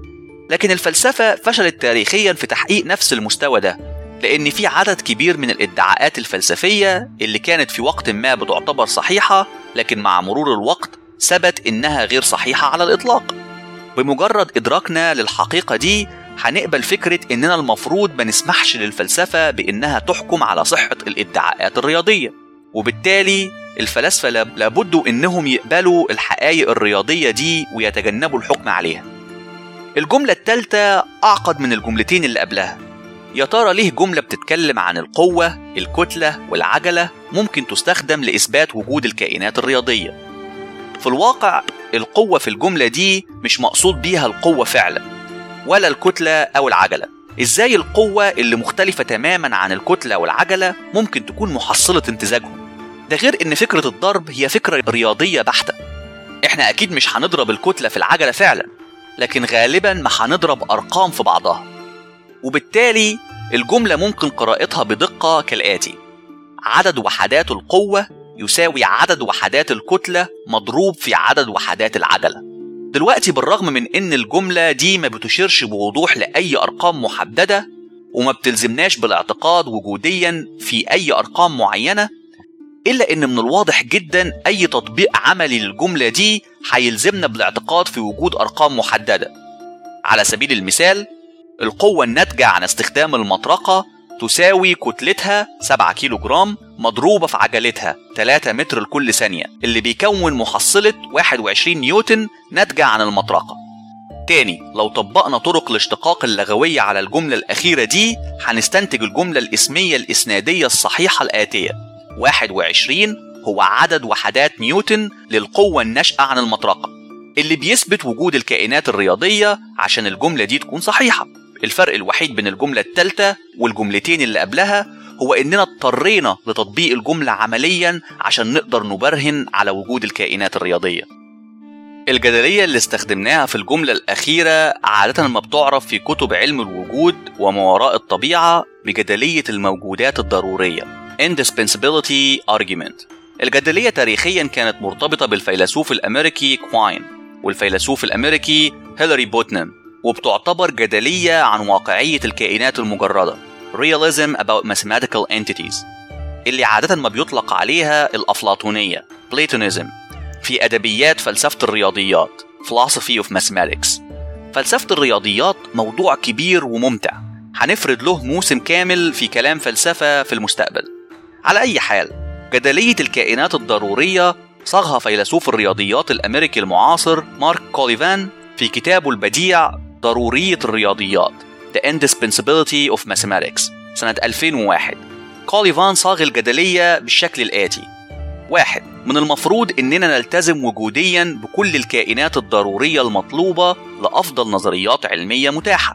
لكن الفلسفة فشلت تاريخيا في تحقيق نفس المستوى ده لأن في عدد كبير من الادعاءات الفلسفية اللي كانت في وقت ما بتعتبر صحيحة لكن مع مرور الوقت ثبت إنها غير صحيحة على الإطلاق بمجرد إدراكنا للحقيقة دي هنقبل فكرة إننا المفروض ما نسمحش للفلسفة بإنها تحكم على صحة الادعاءات الرياضية وبالتالي الفلاسفة لابد إنهم يقبلوا الحقائق الرياضية دي ويتجنبوا الحكم عليها الجملة الثالثة أعقد من الجملتين اللي قبلها يا ترى ليه جملة بتتكلم عن القوة، الكتلة والعجلة ممكن تستخدم لإثبات وجود الكائنات الرياضية؟ في الواقع القوة في الجملة دي مش مقصود بيها القوة فعلا ولا الكتلة أو العجلة إزاي القوة اللي مختلفة تماما عن الكتلة والعجلة ممكن تكون محصلة امتزاجهم ده غير إن فكرة الضرب هي فكرة رياضية بحتة إحنا أكيد مش هنضرب الكتلة في العجلة فعلا لكن غالبا ما هنضرب أرقام في بعضها وبالتالي الجملة ممكن قراءتها بدقة كالآتي عدد وحدات القوة يساوي عدد وحدات الكتلة مضروب في عدد وحدات العجلة دلوقتي بالرغم من ان الجملة دي ما بتشيرش بوضوح لأي أرقام محددة وما بتلزمناش بالاعتقاد وجوديا في أي أرقام معينة إلا إن من الواضح جدا أي تطبيق عملي للجملة دي هيلزمنا بالاعتقاد في وجود أرقام محددة على سبيل المثال القوة الناتجة عن استخدام المطرقة تساوي كتلتها 7 كيلو جرام مضروبة في عجلتها 3 متر لكل ثانية اللي بيكون محصلة 21 نيوتن ناتجة عن المطرقة تاني لو طبقنا طرق الاشتقاق اللغوية على الجملة الأخيرة دي هنستنتج الجملة الإسمية الإسنادية الصحيحة الآتية 21 هو عدد وحدات نيوتن للقوة الناشئة عن المطرقة اللي بيثبت وجود الكائنات الرياضية عشان الجملة دي تكون صحيحة الفرق الوحيد بين الجملة الثالثة والجملتين اللي قبلها هو إننا اضطرينا لتطبيق الجملة عمليا عشان نقدر نبرهن على وجود الكائنات الرياضية الجدلية اللي استخدمناها في الجملة الأخيرة عادة ما بتعرف في كتب علم الوجود وما وراء الطبيعة بجدلية الموجودات الضرورية indispensability argument الجدلية تاريخيا كانت مرتبطة بالفيلسوف الأمريكي كواين والفيلسوف الأمريكي هيلاري بوتنام وبتعتبر جدلية عن واقعية الكائنات المجردة realism about mathematical entities اللي عادة ما بيطلق عليها الأفلاطونية Platonism في أدبيات فلسفة الرياضيات Philosophy of Mathematics فلسفة الرياضيات موضوع كبير وممتع هنفرد له موسم كامل في كلام فلسفة في المستقبل على أي حال جدلية الكائنات الضرورية صاغها فيلسوف الرياضيات الأمريكي المعاصر مارك كوليفان في كتابه البديع ضرورية الرياضيات The Indispensability of Mathematics سنة 2001 كوليفان صاغ الجدلية بالشكل الآتي واحد من المفروض إننا نلتزم وجوديا بكل الكائنات الضرورية المطلوبة لأفضل نظريات علمية متاحة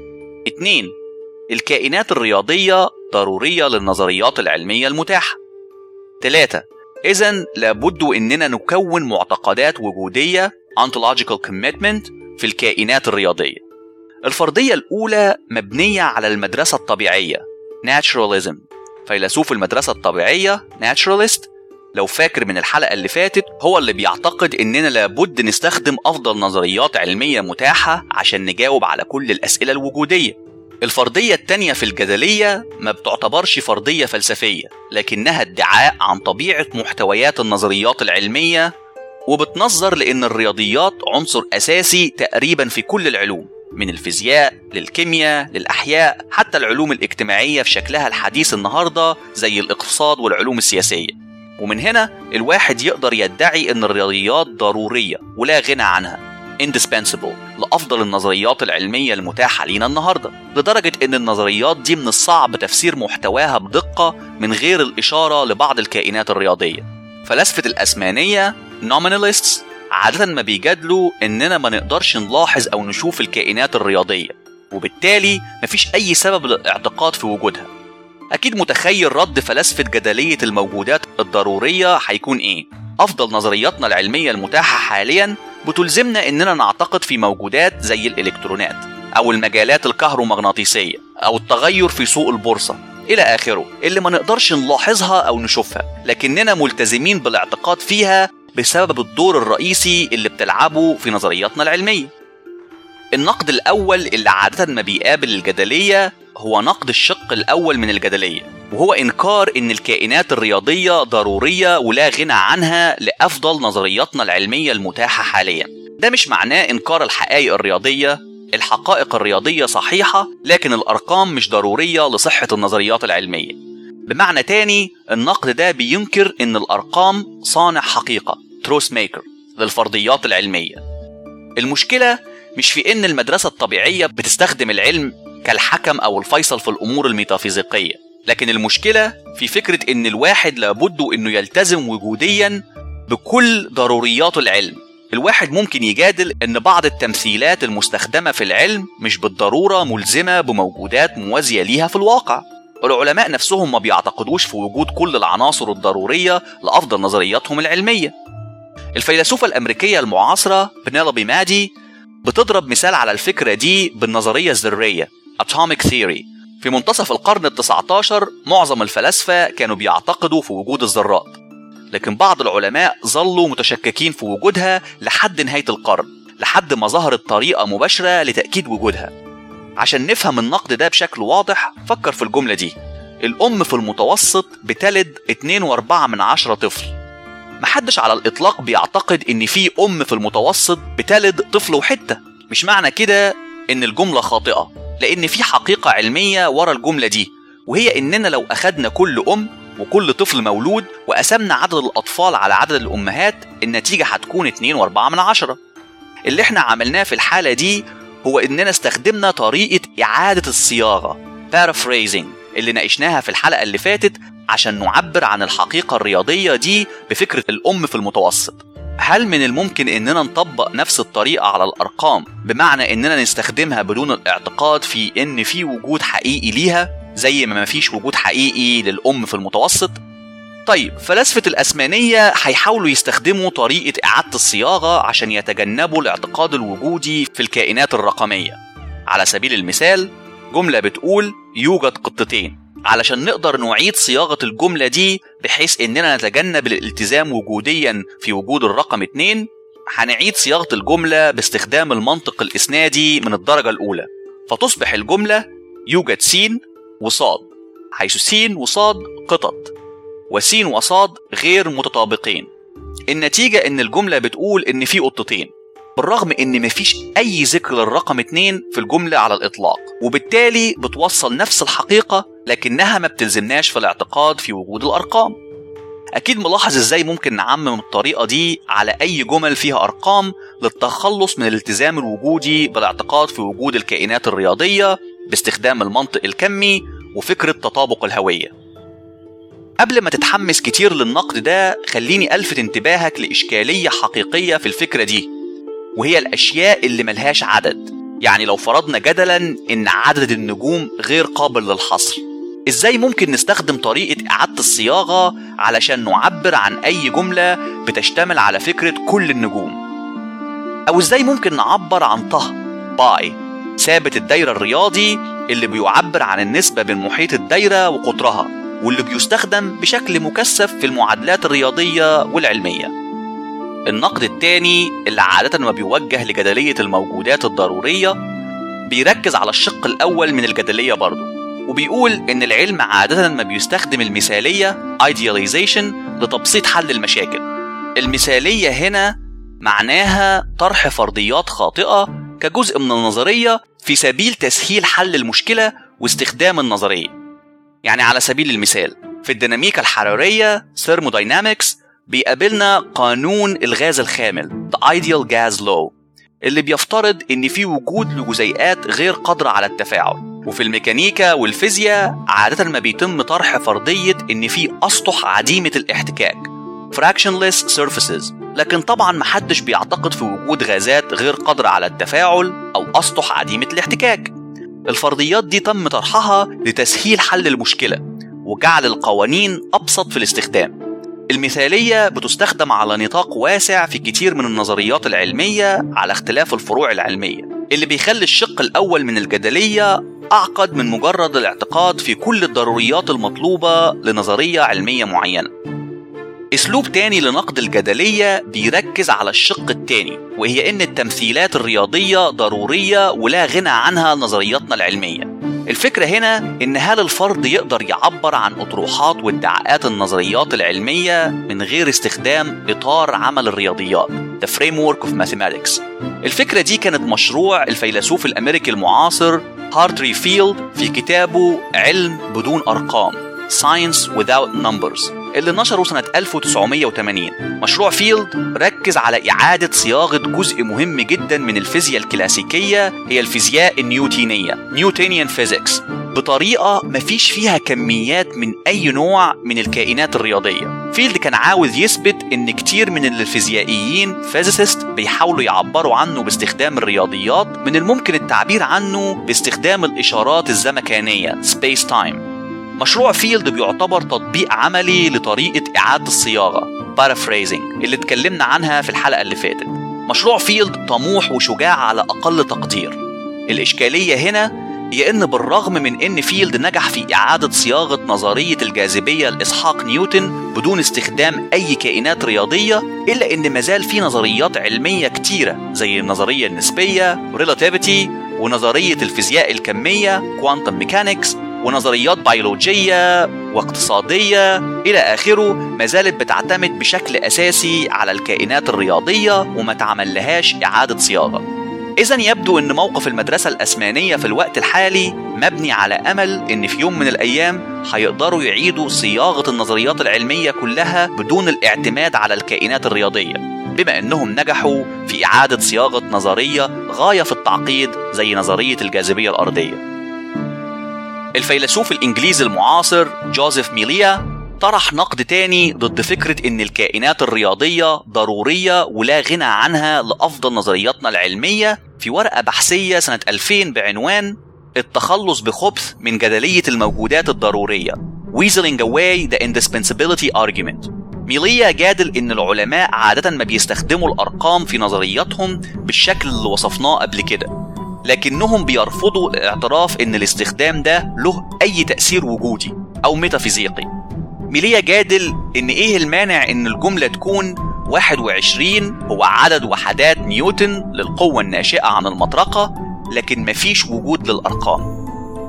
اتنين الكائنات الرياضية ضرورية للنظريات العلمية المتاحة تلاتة إذا لابد إننا نكون معتقدات وجودية ontological commitment في الكائنات الرياضية الفرضية الأولى مبنية على المدرسة الطبيعية naturalism فيلسوف المدرسة الطبيعية naturalist لو فاكر من الحلقة اللي فاتت هو اللي بيعتقد إننا لابد نستخدم أفضل نظريات علمية متاحة عشان نجاوب على كل الأسئلة الوجودية الفرضية التانية في الجدلية ما بتعتبرش فرضية فلسفية لكنها ادعاء عن طبيعة محتويات النظريات العلمية وبتنظر لأن الرياضيات عنصر أساسي تقريبا في كل العلوم من الفيزياء للكيمياء للأحياء حتى العلوم الاجتماعية في شكلها الحديث النهاردة زي الاقتصاد والعلوم السياسية ومن هنا الواحد يقدر يدعي أن الرياضيات ضرورية ولا غنى عنها indispensable لأفضل النظريات العلمية المتاحة لينا النهاردة لدرجة إن النظريات دي من الصعب تفسير محتواها بدقة من غير الإشارة لبعض الكائنات الرياضية فلسفة الأسمانية nominalists عادة ما بيجادلوا إننا ما نقدرش نلاحظ أو نشوف الكائنات الرياضية وبالتالي مفيش أي سبب للاعتقاد في وجودها أكيد متخيل رد فلسفة جدلية الموجودات الضرورية هيكون إيه؟ أفضل نظرياتنا العلمية المتاحة حاليا بتلزمنا إننا نعتقد في موجودات زي الإلكترونات أو المجالات الكهرومغناطيسية أو التغير في سوق البورصة إلى آخره اللي ما نقدرش نلاحظها أو نشوفها لكننا ملتزمين بالاعتقاد فيها بسبب الدور الرئيسي اللي بتلعبه في نظرياتنا العلمية النقد الأول اللي عادة ما بيقابل الجدلية هو نقد الشق الأول من الجدلية وهو إنكار إن الكائنات الرياضية ضرورية ولا غنى عنها لأفضل نظرياتنا العلمية المتاحة حاليا ده مش معناه إنكار الحقائق الرياضية الحقائق الرياضية صحيحة لكن الأرقام مش ضرورية لصحة النظريات العلمية بمعنى تاني النقد ده بينكر إن الأرقام صانع حقيقة تروس ميكر للفرضيات العلمية المشكلة مش في إن المدرسة الطبيعية بتستخدم العلم كالحكم أو الفيصل في الأمور الميتافيزيقية لكن المشكلة في فكرة إن الواحد لابد إنه يلتزم وجوديا بكل ضروريات العلم الواحد ممكن يجادل إن بعض التمثيلات المستخدمة في العلم مش بالضرورة ملزمة بموجودات موازية ليها في الواقع العلماء نفسهم ما بيعتقدوش في وجود كل العناصر الضرورية لأفضل نظرياتهم العلمية الفيلسوفة الأمريكية المعاصرة بنيلوبي مادي بتضرب مثال على الفكرة دي بالنظرية الذرية Atomic Theory في منتصف القرن التسعة عشر معظم الفلاسفة كانوا بيعتقدوا في وجود الذرات لكن بعض العلماء ظلوا متشككين في وجودها لحد نهاية القرن لحد ما ظهرت طريقة مباشرة لتأكيد وجودها عشان نفهم النقد ده بشكل واضح فكر في الجملة دي الأم في المتوسط بتلد 2.4 من عشرة طفل محدش على الإطلاق بيعتقد إن في أم في المتوسط بتلد طفل وحتة مش معنى كده إن الجملة خاطئة لأن في حقيقة علمية ورا الجملة دي وهي إننا لو أخدنا كل أم وكل طفل مولود وقسمنا عدد الأطفال على عدد الأمهات النتيجة هتكون 2.4 من عشرة اللي احنا عملناه في الحالة دي هو إننا استخدمنا طريقة إعادة الصياغة paraphrasing اللي ناقشناها في الحلقة اللي فاتت عشان نعبر عن الحقيقة الرياضية دي بفكرة الأم في المتوسط هل من الممكن إننا نطبق نفس الطريقة على الأرقام بمعنى إننا نستخدمها بدون الاعتقاد في إن في وجود حقيقي ليها زي ما مفيش وجود حقيقي للأم في المتوسط؟ طيب فلاسفة الأسمانية هيحاولوا يستخدموا طريقة إعادة الصياغة عشان يتجنبوا الاعتقاد الوجودي في الكائنات الرقمية على سبيل المثال جملة بتقول يوجد قطتين علشان نقدر نعيد صياغة الجملة دي بحيث إننا نتجنب الالتزام وجوديا في وجود الرقم اتنين هنعيد صياغة الجملة باستخدام المنطق الإسنادي من الدرجة الأولى فتصبح الجملة يوجد سين وصاد حيث سين وصاد قطط وسين وصاد غير متطابقين النتيجة إن الجملة بتقول إن في قطتين بالرغم إن مفيش أي ذكر للرقم اتنين في الجملة على الإطلاق وبالتالي بتوصل نفس الحقيقة لكنها ما بتلزمناش في الاعتقاد في وجود الأرقام أكيد ملاحظ إزاي ممكن نعمم الطريقة دي على أي جمل فيها أرقام للتخلص من الالتزام الوجودي بالاعتقاد في وجود الكائنات الرياضية باستخدام المنطق الكمي وفكرة تطابق الهوية قبل ما تتحمس كتير للنقد ده خليني ألفت انتباهك لإشكالية حقيقية في الفكرة دي وهي الأشياء اللي ملهاش عدد يعني لو فرضنا جدلا إن عدد النجوم غير قابل للحصر إزاي ممكن نستخدم طريقة إعادة الصياغة علشان نعبر عن أي جملة بتشتمل على فكرة كل النجوم أو إزاي ممكن نعبر عن طه باي ثابت الدايرة الرياضي اللي بيعبر عن النسبة بين محيط الدايرة وقطرها واللي بيستخدم بشكل مكثف في المعادلات الرياضية والعلمية النقد الثاني اللي عادة ما بيوجه لجدلية الموجودات الضرورية بيركز على الشق الأول من الجدلية برضه وبيقول إن العلم عادة ما بيستخدم المثالية idealization لتبسيط حل المشاكل المثالية هنا معناها طرح فرضيات خاطئة كجزء من النظرية في سبيل تسهيل حل المشكلة واستخدام النظرية يعني على سبيل المثال في الديناميكا الحرارية thermodynamics بيقابلنا قانون الغاز الخامل The Ideal Gas Law اللي بيفترض إن في وجود لجزيئات غير قادرة على التفاعل وفي الميكانيكا والفيزياء عادة ما بيتم طرح فرضية إن في أسطح عديمة الاحتكاك fractionless surfaces لكن طبعا محدش بيعتقد في وجود غازات غير قادرة على التفاعل أو أسطح عديمة الاحتكاك الفرضيات دي تم طرحها لتسهيل حل المشكلة وجعل القوانين أبسط في الاستخدام المثالية بتستخدم على نطاق واسع في كتير من النظريات العلمية على اختلاف الفروع العلمية اللي بيخلي الشق الأول من الجدلية أعقد من مجرد الاعتقاد في كل الضروريات المطلوبة لنظرية علمية معينة اسلوب تاني لنقد الجدليه بيركز على الشق التاني وهي ان التمثيلات الرياضيه ضروريه ولا غنى عنها لنظرياتنا العلميه الفكره هنا ان هل الفرد يقدر يعبر عن اطروحات وادعاءات النظريات العلميه من غير استخدام اطار عمل الرياضيات The Framework of Mathematics الفكره دي كانت مشروع الفيلسوف الامريكي المعاصر هارتري فيلد في كتابه علم بدون ارقام Science Without Numbers اللي نشره سنة 1980 مشروع فيلد ركز على إعادة صياغة جزء مهم جدا من الفيزياء الكلاسيكية هي الفيزياء النيوتينية Newtonian Physics بطريقة مفيش فيها كميات من أي نوع من الكائنات الرياضية فيلد كان عاوز يثبت إن كتير من الفيزيائيين فيزيست بيحاولوا يعبروا عنه باستخدام الرياضيات من الممكن التعبير عنه باستخدام الإشارات الزمكانية Space Time مشروع فيلد بيعتبر تطبيق عملي لطريقة إعادة الصياغة paraphrasing اللي اتكلمنا عنها في الحلقة اللي فاتت مشروع فيلد طموح وشجاع على أقل تقدير الإشكالية هنا هي إن بالرغم من إن فيلد نجح في إعادة صياغة نظرية الجاذبية لإسحاق نيوتن بدون استخدام أي كائنات رياضية إلا إن مازال في نظريات علمية كتيرة زي النظرية النسبية relativity ونظرية الفيزياء الكمية quantum mechanics ونظريات بيولوجية واقتصادية إلى آخره ما زالت بتعتمد بشكل أساسي على الكائنات الرياضية وما تعملهاش إعادة صياغة إذا يبدو أن موقف المدرسة الأسمانية في الوقت الحالي مبني على أمل أن في يوم من الأيام هيقدروا يعيدوا صياغة النظريات العلمية كلها بدون الاعتماد على الكائنات الرياضية بما أنهم نجحوا في إعادة صياغة نظرية غاية في التعقيد زي نظرية الجاذبية الأرضية الفيلسوف الإنجليزي المعاصر جوزيف ميليا طرح نقد تاني ضد فكرة إن الكائنات الرياضية ضرورية ولا غنى عنها لأفضل نظرياتنا العلمية في ورقة بحثية سنة 2000 بعنوان التخلص بخبث من جدلية الموجودات الضرورية Weaseling away the indispensability argument ميليا جادل إن العلماء عادة ما بيستخدموا الأرقام في نظرياتهم بالشكل اللي وصفناه قبل كده لكنهم بيرفضوا الاعتراف ان الاستخدام ده له اي تأثير وجودي او ميتافيزيقي ميليا جادل ان ايه المانع ان الجملة تكون 21 هو عدد وحدات نيوتن للقوة الناشئة عن المطرقة لكن مفيش وجود للأرقام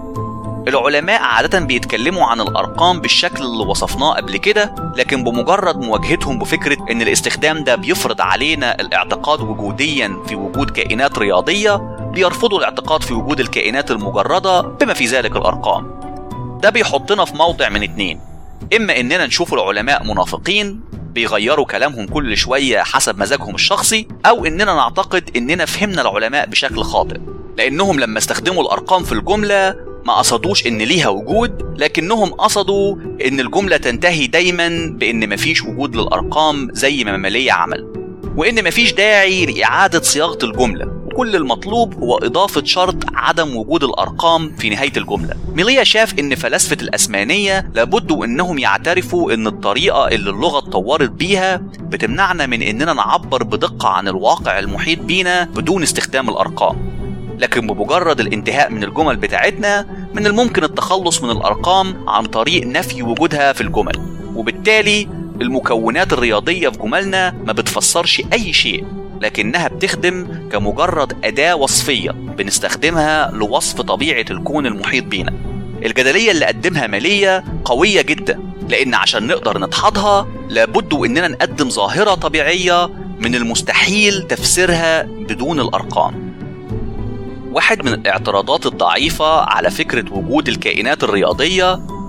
العلماء عادة بيتكلموا عن الأرقام بالشكل اللي وصفناه قبل كده لكن بمجرد مواجهتهم بفكرة إن الاستخدام ده بيفرض علينا الاعتقاد وجوديا في وجود كائنات رياضية بيرفضوا الاعتقاد في وجود الكائنات المجردة بما في ذلك الأرقام ده بيحطنا في موضع من اتنين إما إننا نشوف العلماء منافقين بيغيروا كلامهم كل شوية حسب مزاجهم الشخصي أو إننا نعتقد إننا فهمنا العلماء بشكل خاطئ لأنهم لما استخدموا الأرقام في الجملة ما قصدوش إن ليها وجود لكنهم قصدوا إن الجملة تنتهي دايما بإن مفيش وجود للأرقام زي ما مالية عمل وإن مفيش داعي لإعادة صياغة الجملة وكل المطلوب هو إضافة شرط عدم وجود الأرقام في نهاية الجملة ميليا شاف إن فلاسفة الأسمانية لابد إنهم يعترفوا إن الطريقة اللي اللغة اتطورت بيها بتمنعنا من إننا نعبر بدقة عن الواقع المحيط بينا بدون استخدام الأرقام لكن بمجرد الانتهاء من الجمل بتاعتنا من الممكن التخلص من الأرقام عن طريق نفي وجودها في الجمل وبالتالي المكونات الرياضية في جملنا ما بتفسرش أي شيء لكنها بتخدم كمجرد أداة وصفية بنستخدمها لوصف طبيعة الكون المحيط بينا الجدلية اللي قدمها مالية قوية جدا لأن عشان نقدر ندحضها لابد إننا نقدم ظاهرة طبيعية من المستحيل تفسيرها بدون الأرقام واحد من الاعتراضات الضعيفة على فكرة وجود الكائنات الرياضية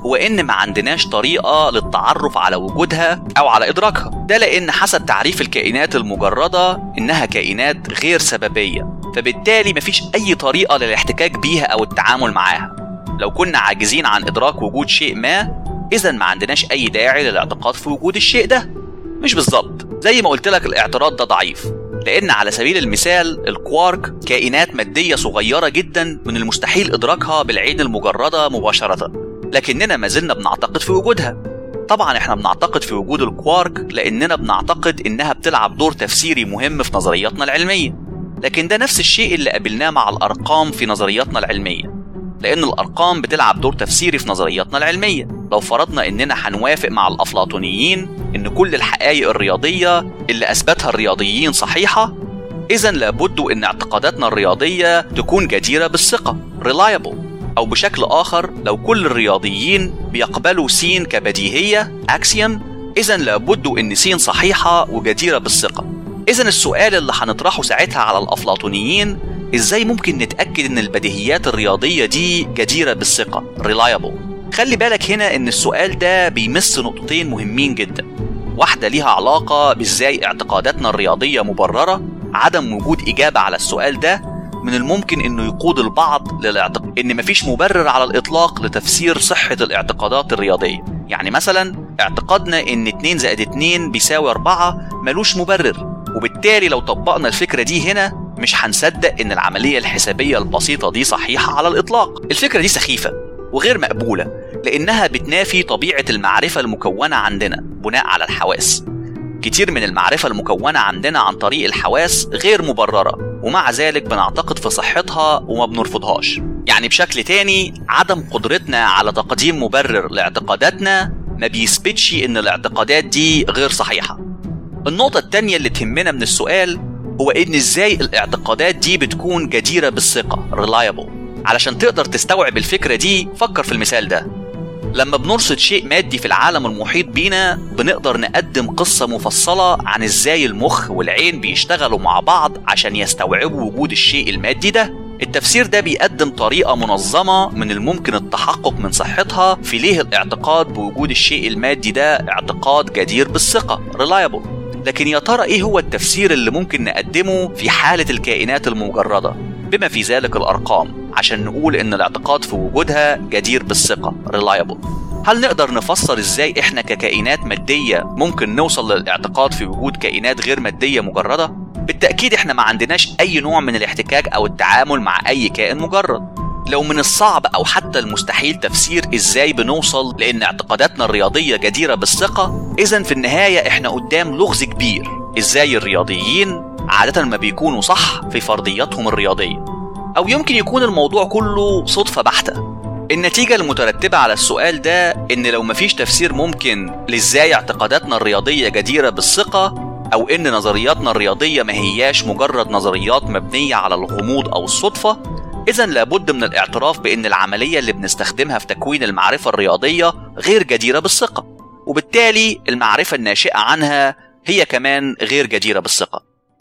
هو إن ما عندناش طريقة للتعرف على وجودها أو على إدراكها ده لأن حسب تعريف الكائنات المجردة إنها كائنات غير سببية فبالتالي مفيش أي طريقة للاحتكاك بيها أو التعامل معاها لو كنا عاجزين عن إدراك وجود شيء ما إذا ما عندناش أي داعي للاعتقاد في وجود الشيء ده مش بالظبط زي ما قلت لك الاعتراض ده ضعيف لأن على سبيل المثال الكوارك كائنات مادية صغيرة جدا من المستحيل إدراكها بالعين المجردة مباشرة لكننا ما زلنا بنعتقد في وجودها طبعا احنا بنعتقد في وجود الكوارك لأننا بنعتقد إنها بتلعب دور تفسيري مهم في نظرياتنا العلمية لكن ده نفس الشيء اللي قابلناه مع الأرقام في نظرياتنا العلمية لأن الأرقام بتلعب دور تفسيري في نظرياتنا العلمية لو فرضنا إننا هنوافق مع الأفلاطونيين إن كل الحقائق الرياضية اللي أثبتها الرياضيين صحيحة إذا لابد إن اعتقاداتنا الرياضية تكون جديرة بالثقة reliable أو بشكل آخر لو كل الرياضيين بيقبلوا س كبديهية axiom إذا لابد إن س صحيحة وجديرة بالثقة إذا السؤال اللي هنطرحه ساعتها على الأفلاطونيين إزاي ممكن نتأكد إن البديهيات الرياضية دي جديرة بالثقة reliable خلي بالك هنا إن السؤال ده بيمس نقطتين مهمين جدا واحدة ليها علاقة بإزاي اعتقاداتنا الرياضية مبررة عدم وجود إجابة على السؤال ده من الممكن إنه يقود البعض للاعتقاد إن مفيش مبرر على الإطلاق لتفسير صحة الاعتقادات الرياضية يعني مثلا اعتقادنا إن 2 زائد 2 بيساوي 4 ملوش مبرر وبالتالي لو طبقنا الفكرة دي هنا مش هنصدق إن العملية الحسابية البسيطة دي صحيحة على الإطلاق الفكرة دي سخيفة وغير مقبولة لأنها بتنافي طبيعة المعرفة المكونة عندنا بناء على الحواس كتير من المعرفة المكونة عندنا عن طريق الحواس غير مبررة ومع ذلك بنعتقد في صحتها وما بنرفضهاش يعني بشكل تاني عدم قدرتنا على تقديم مبرر لاعتقاداتنا ما بيثبتش ان الاعتقادات دي غير صحيحة النقطة التانية اللي تهمنا من السؤال هو ان ازاي الاعتقادات دي بتكون جديرة بالثقة reliable علشان تقدر تستوعب الفكرة دي فكر في المثال ده لما بنرصد شيء مادي في العالم المحيط بينا بنقدر نقدم قصة مفصلة عن ازاي المخ والعين بيشتغلوا مع بعض عشان يستوعبوا وجود الشيء المادي ده التفسير ده بيقدم طريقة منظمة من الممكن التحقق من صحتها في ليه الاعتقاد بوجود الشيء المادي ده اعتقاد جدير بالثقة reliable لكن يا ترى ايه هو التفسير اللي ممكن نقدمه في حالة الكائنات المجردة بما في ذلك الأرقام عشان نقول إن الاعتقاد في وجودها جدير بالثقة reliable هل نقدر نفسر ازاي احنا ككائنات مادية ممكن نوصل للاعتقاد في وجود كائنات غير مادية مجردة؟ بالتأكيد احنا ما عندناش أي نوع من الاحتكاك أو التعامل مع أي كائن مجرد لو من الصعب أو حتى المستحيل تفسير ازاي بنوصل لأن اعتقاداتنا الرياضية جديرة بالثقة إذا في النهاية احنا قدام لغز كبير ازاي الرياضيين عادة ما بيكونوا صح في فرضياتهم الرياضية أو يمكن يكون الموضوع كله صدفة بحتة النتيجة المترتبة على السؤال ده إن لو مفيش تفسير ممكن لإزاي اعتقاداتنا الرياضية جديرة بالثقة أو إن نظرياتنا الرياضية ما هياش مجرد نظريات مبنية على الغموض أو الصدفة إذا لابد من الاعتراف بإن العملية اللي بنستخدمها في تكوين المعرفة الرياضية غير جديرة بالثقة وبالتالي المعرفة الناشئة عنها هي كمان غير جديرة بالثقة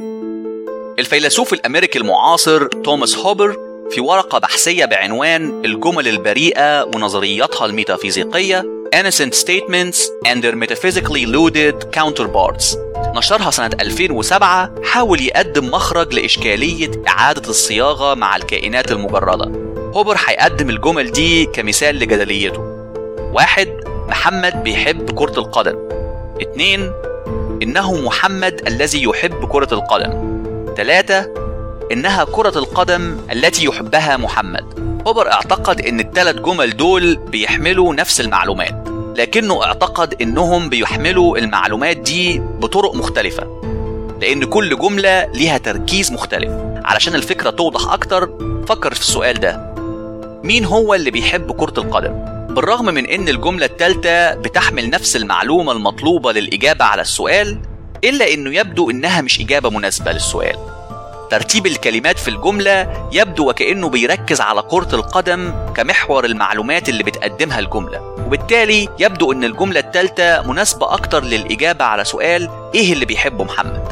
الفيلسوف الأمريكي المعاصر توماس هوبر في ورقة بحثية بعنوان الجمل البريئة ونظرياتها الميتافيزيقية Innocent Statements and their Metaphysically Loaded Counterparts نشرها سنة 2007 حاول يقدم مخرج لإشكالية إعادة الصياغة مع الكائنات المجردة هوبر هيقدم الجمل دي كمثال لجدليته واحد محمد بيحب كرة القدم اتنين إنه محمد الذي يحب كرة القدم ثلاثة إنها كرة القدم التي يحبها محمد هوبر اعتقد إن الثلاث جمل دول بيحملوا نفس المعلومات لكنه اعتقد إنهم بيحملوا المعلومات دي بطرق مختلفة لأن كل جملة ليها تركيز مختلف علشان الفكرة توضح أكتر فكر في السؤال ده مين هو اللي بيحب كرة القدم؟ بالرغم من إن الجملة الثالثة بتحمل نفس المعلومة المطلوبة للإجابة على السؤال إلا إنه يبدو إنها مش إجابة مناسبة للسؤال ترتيب الكلمات في الجملة يبدو وكأنه بيركز على كرة القدم كمحور المعلومات اللي بتقدمها الجملة وبالتالي يبدو أن الجملة الثالثة مناسبة أكتر للإجابة على سؤال إيه اللي بيحبه محمد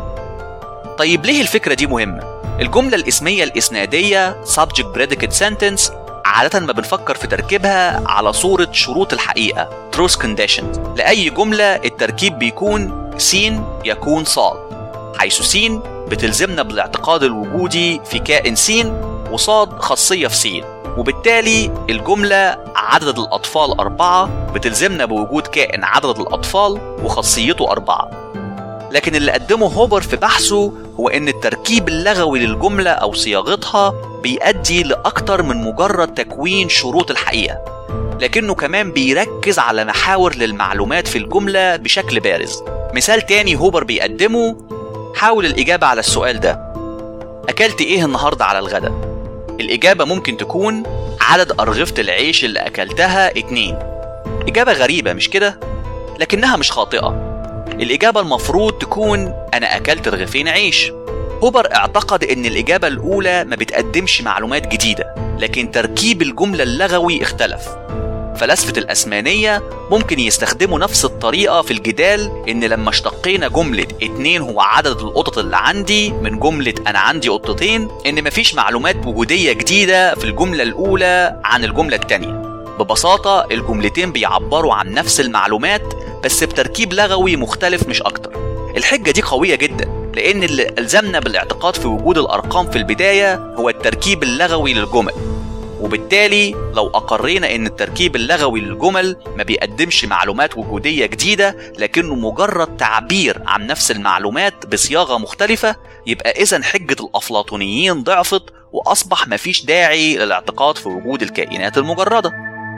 طيب ليه الفكرة دي مهمة؟ الجملة الاسمية الإسنادية subject predicate sentence عادة ما بنفكر في تركيبها على صورة شروط الحقيقة truth conditions لأي جملة التركيب بيكون س يكون صاد حيث س بتلزمنا بالاعتقاد الوجودي في كائن س وصاد خاصية في س وبالتالي الجملة عدد الأطفال أربعة بتلزمنا بوجود كائن عدد الأطفال وخاصيته أربعة لكن اللي قدمه هوبر في بحثه هو إن التركيب اللغوي للجملة أو صياغتها بيؤدي لأكتر من مجرد تكوين شروط الحقيقة لكنه كمان بيركز على محاور للمعلومات في الجملة بشكل بارز مثال تاني هوبر بيقدمه حاول الإجابة على السؤال ده أكلت إيه النهاردة على الغداء؟ الإجابة ممكن تكون عدد أرغفة العيش اللي أكلتها اتنين إجابة غريبة مش كده؟ لكنها مش خاطئة الإجابة المفروض تكون أنا أكلت رغيفين عيش هوبر اعتقد إن الإجابة الأولى ما بتقدمش معلومات جديدة لكن تركيب الجملة اللغوي اختلف فلاسفة الأسمانية ممكن يستخدموا نفس الطريقة في الجدال إن لما اشتقينا جملة اتنين هو عدد القطط اللي عندي من جملة أنا عندي قطتين إن مفيش معلومات وجودية جديدة في الجملة الأولى عن الجملة التانية ببساطة الجملتين بيعبروا عن نفس المعلومات بس بتركيب لغوي مختلف مش أكتر الحجة دي قوية جدا لأن اللي ألزمنا بالاعتقاد في وجود الأرقام في البداية هو التركيب اللغوي للجمل وبالتالي لو أقرينا إن التركيب اللغوي للجمل ما بيقدمش معلومات وجودية جديدة لكنه مجرد تعبير عن نفس المعلومات بصياغة مختلفة يبقى إذا حجة الأفلاطونيين ضعفت وأصبح مفيش داعي للاعتقاد في وجود الكائنات المجردة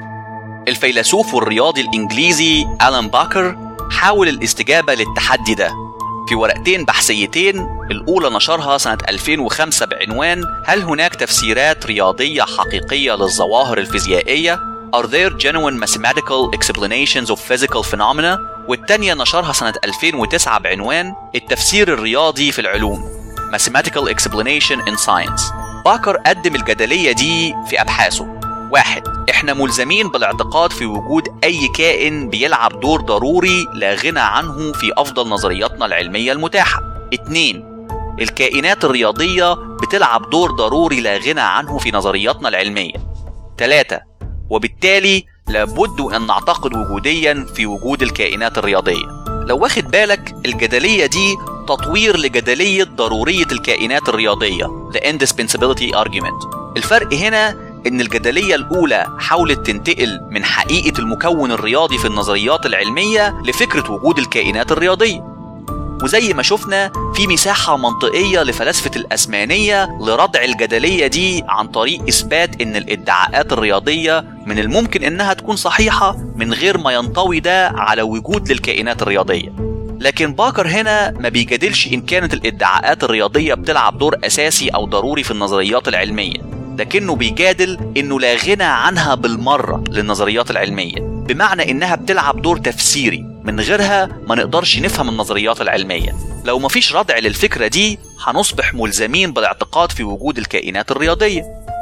الفيلسوف والرياضي الإنجليزي ألان باكر حاول الاستجابة للتحدي ده في ورقتين بحثيتين الأولى نشرها سنة 2005 بعنوان هل هناك تفسيرات رياضية حقيقية للظواهر الفيزيائية؟ Are there genuine mathematical explanations of physical phenomena؟ والتانية نشرها سنة 2009 بعنوان التفسير الرياضي في العلوم Mathematical Explanation in Science باكر قدم الجدلية دي في أبحاثه واحد احنا ملزمين بالاعتقاد في وجود اي كائن بيلعب دور ضروري لا غنى عنه في افضل نظرياتنا العلميه المتاحه اتنين الكائنات الرياضيه بتلعب دور ضروري لا غنى عنه في نظرياتنا العلميه تلاتة وبالتالي لابد ان نعتقد وجوديا في وجود الكائنات الرياضيه لو واخد بالك الجدليه دي تطوير لجدليه ضروريه الكائنات الرياضيه the indispensability argument الفرق هنا إن الجدلية الأولى حاولت تنتقل من حقيقة المكون الرياضي في النظريات العلمية لفكرة وجود الكائنات الرياضية وزي ما شفنا في مساحة منطقية لفلاسفة الأسمانية لردع الجدلية دي عن طريق إثبات إن الادعاءات الرياضية من الممكن إنها تكون صحيحة من غير ما ينطوي ده على وجود للكائنات الرياضية لكن باكر هنا ما بيجادلش إن كانت الادعاءات الرياضية بتلعب دور أساسي أو ضروري في النظريات العلمية لكنه بيجادل انه لا غنى عنها بالمره للنظريات العلميه بمعنى انها بتلعب دور تفسيري من غيرها ما نقدرش نفهم النظريات العلميه لو مفيش ردع للفكره دي هنصبح ملزمين بالاعتقاد في وجود الكائنات الرياضيه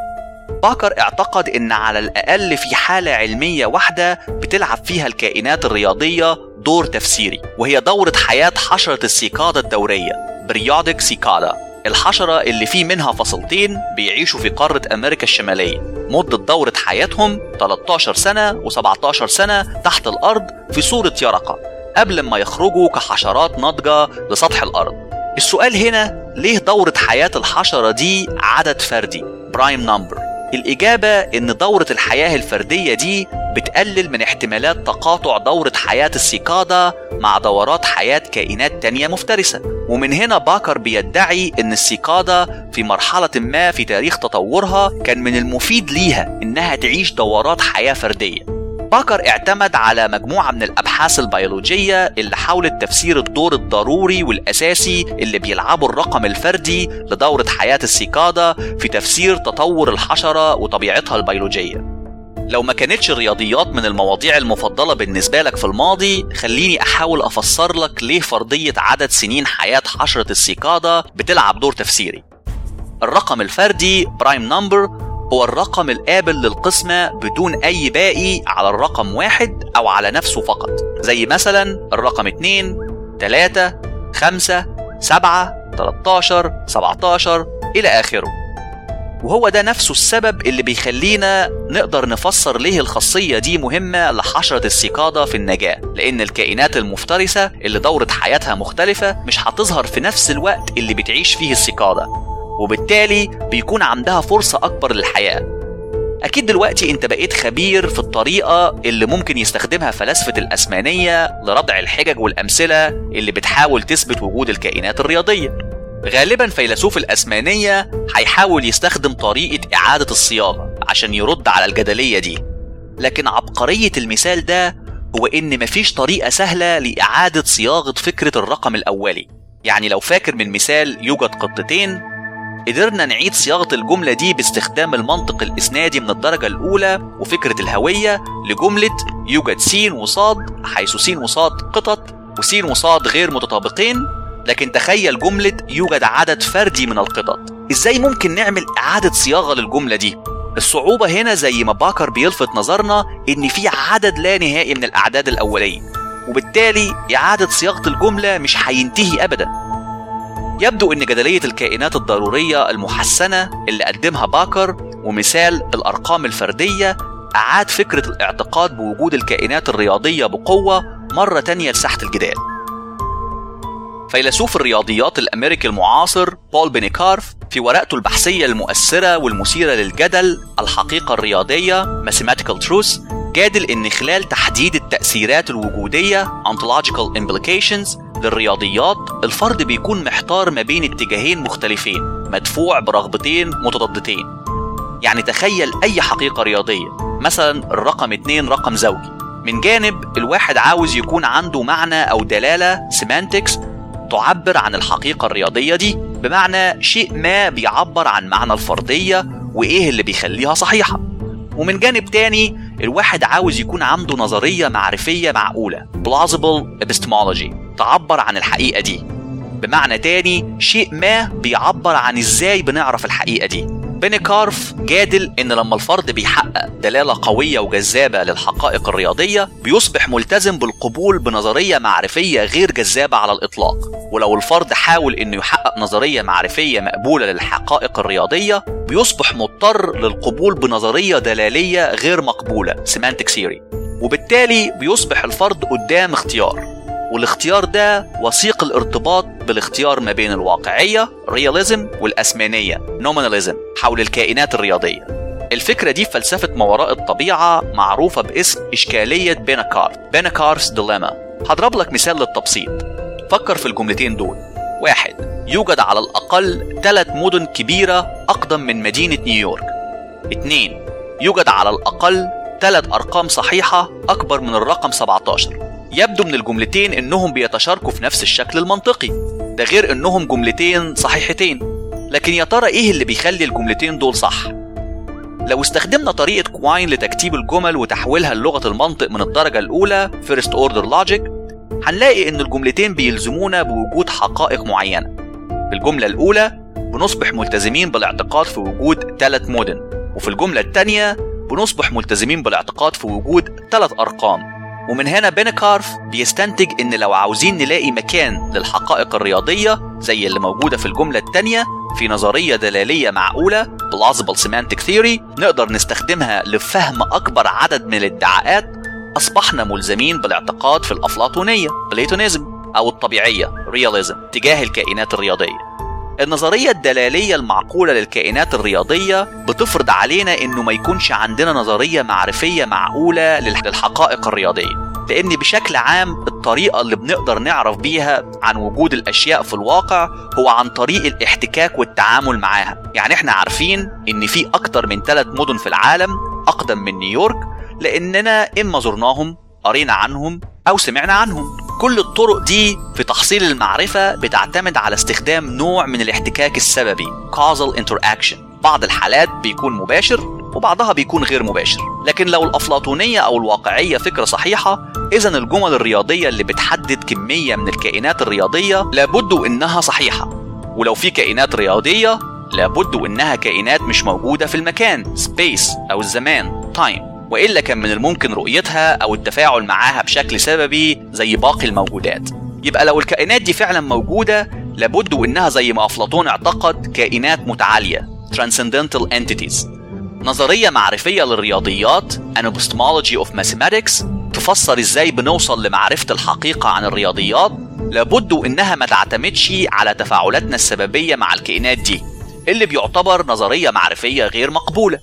باكر اعتقد ان على الاقل في حاله علميه واحده بتلعب فيها الكائنات الرياضيه دور تفسيري وهي دوره حياه حشره السيكادا الدوريه بريودك سيكادا الحشرة اللي فيه منها فصيلتين بيعيشوا في قارة أمريكا الشمالية مدة دورة حياتهم 13 سنة و17 سنة تحت الأرض في صورة يرقة قبل ما يخرجوا كحشرات ناضجة لسطح الأرض السؤال هنا ليه دورة حياة الحشرة دي عدد فردي برايم نمبر الإجابة إن دورة الحياة الفردية دي بتقلل من احتمالات تقاطع دورة حياة السيكادا مع دورات حياة كائنات تانية مفترسة ومن هنا باكر بيدعي إن السيكادا في مرحلة ما في تاريخ تطورها كان من المفيد ليها إنها تعيش دورات حياة فردية باكر اعتمد على مجموعة من الأبحاث البيولوجية اللي حاولت تفسير الدور الضروري والأساسي اللي بيلعبه الرقم الفردي لدورة حياة السيكادا في تفسير تطور الحشرة وطبيعتها البيولوجية لو ما كانتش الرياضيات من المواضيع المفضلة بالنسبة لك في الماضي خليني أحاول أفسر لك ليه فرضية عدد سنين حياة حشرة السيكادا بتلعب دور تفسيري الرقم الفردي برايم نمبر هو الرقم القابل للقسمة بدون أي باقي على الرقم واحد أو على نفسه فقط زي مثلا الرقم 2 3 5 7 13 17 إلى آخره وهو ده نفسه السبب اللي بيخلينا نقدر نفسر ليه الخاصية دي مهمة لحشرة السيكادة في النجاة لأن الكائنات المفترسة اللي دورة حياتها مختلفة مش هتظهر في نفس الوقت اللي بتعيش فيه السيكادة وبالتالي بيكون عندها فرصة أكبر للحياة أكيد دلوقتي أنت بقيت خبير في الطريقة اللي ممكن يستخدمها فلاسفة الأسمانية لردع الحجج والأمثلة اللي بتحاول تثبت وجود الكائنات الرياضية غالبا فيلسوف الأسمانية هيحاول يستخدم طريقة إعادة الصياغة عشان يرد على الجدلية دي لكن عبقرية المثال ده هو إن مفيش طريقة سهلة لإعادة صياغة فكرة الرقم الأولي يعني لو فاكر من مثال يوجد قطتين قدرنا نعيد صياغة الجملة دي باستخدام المنطق الإسنادي من الدرجة الأولى وفكرة الهوية لجملة يوجد س وصاد حيث س وصاد قطط وس وصاد غير متطابقين لكن تخيل جملة يوجد عدد فردي من القطط ازاي ممكن نعمل إعادة صياغة للجملة دي الصعوبة هنا زي ما باكر بيلفت نظرنا إن في عدد لا نهائي من الأعداد الأولية وبالتالي إعادة صياغة الجملة مش هينتهي أبدا يبدو أن جدلية الكائنات الضرورية المحسنة اللي قدمها باكر ومثال الأرقام الفردية أعاد فكرة الاعتقاد بوجود الكائنات الرياضية بقوة مرة تانية لساحة الجدال فيلسوف الرياضيات الأمريكي المعاصر بول بينيكارف في ورقته البحثية المؤثرة والمثيرة للجدل الحقيقة الرياضية Mathematical Truth جادل إن خلال تحديد التأثيرات الوجودية Ontological Implications للرياضيات الفرد بيكون محتار ما بين اتجاهين مختلفين مدفوع برغبتين متضادتين يعني تخيل أي حقيقة رياضية مثلا الرقم اتنين رقم زوجي من جانب الواحد عاوز يكون عنده معنى أو دلالة سيمانتكس تعبر عن الحقيقة الرياضية دي بمعنى شيء ما بيعبر عن معنى الفردية وإيه اللي بيخليها صحيحة ومن جانب تاني الواحد عاوز يكون عنده نظرية معرفية معقولة plausible epistemology تعبر عن الحقيقة دي بمعنى تاني شيء ما بيعبر عن ازاي بنعرف الحقيقة دي بينيكارف جادل ان لما الفرد بيحقق دلالة قوية وجذابة للحقائق الرياضية بيصبح ملتزم بالقبول بنظرية معرفية غير جذابة على الإطلاق ولو الفرد حاول انه يحقق نظرية معرفية مقبولة للحقائق الرياضية بيصبح مضطر للقبول بنظرية دلالية غير مقبولة semantic theory وبالتالي بيصبح الفرد قدام اختيار والاختيار ده وثيق الارتباط بالاختيار ما بين الواقعية رياليزم والأسمانية نوميناليزم حول الكائنات الرياضية الفكرة دي فلسفة ما وراء الطبيعة معروفة باسم إشكالية بيناكارت بيناكارت's ديليما هضرب لك مثال للتبسيط فكر في الجملتين دول واحد يوجد على الأقل ثلاث مدن كبيرة أقدم من مدينة نيويورك اتنين يوجد على الأقل ثلاث أرقام صحيحة أكبر من الرقم 17 يبدو من الجملتين انهم بيتشاركوا في نفس الشكل المنطقي ده غير انهم جملتين صحيحتين لكن يا ترى ايه اللي بيخلي الجملتين دول صح لو استخدمنا طريقة كواين لتكتيب الجمل وتحويلها للغة المنطق من الدرجة الأولى First Order Logic هنلاقي إن الجملتين بيلزمونا بوجود حقائق معينة في الجملة الأولى بنصبح ملتزمين بالاعتقاد في وجود ثلاث مدن وفي الجملة الثانية بنصبح ملتزمين بالاعتقاد في وجود ثلاث أرقام ومن هنا بينكارف بيستنتج ان لو عاوزين نلاقي مكان للحقائق الرياضية زي اللي موجودة في الجملة التانية في نظرية دلالية معقولة plausible semantic theory نقدر نستخدمها لفهم أكبر عدد من الادعاءات أصبحنا ملزمين بالاعتقاد في الأفلاطونية بليتونيزم أو الطبيعية رياليزم تجاه الكائنات الرياضية النظرية الدلالية المعقولة للكائنات الرياضية بتفرض علينا إنه ما يكونش عندنا نظرية معرفية معقولة للحقائق الرياضية لأن بشكل عام الطريقة اللي بنقدر نعرف بيها عن وجود الأشياء في الواقع هو عن طريق الاحتكاك والتعامل معاها يعني احنا عارفين إن في أكتر من ثلاث مدن في العالم أقدم من نيويورك لأننا إما زرناهم قرينا عنهم أو سمعنا عنهم كل الطرق دي في تحصيل المعرفة بتعتمد على استخدام نوع من الاحتكاك السببي causal interaction بعض الحالات بيكون مباشر وبعضها بيكون غير مباشر لكن لو الأفلاطونية أو الواقعية فكرة صحيحة إذا الجمل الرياضية اللي بتحدد كمية من الكائنات الرياضية لابد إنها صحيحة ولو في كائنات رياضية لابد إنها كائنات مش موجودة في المكان space أو الزمان time والا كان من الممكن رؤيتها او التفاعل معاها بشكل سببي زي باقي الموجودات يبقى لو الكائنات دي فعلا موجوده لابد انها زي ما افلاطون اعتقد كائنات متعاليه Transcendental Entities نظرية معرفية للرياضيات An Epistemology of Mathematics تفسر ازاي بنوصل لمعرفة الحقيقة عن الرياضيات لابد انها ما تعتمدش على تفاعلاتنا السببية مع الكائنات دي اللي بيعتبر نظرية معرفية غير مقبولة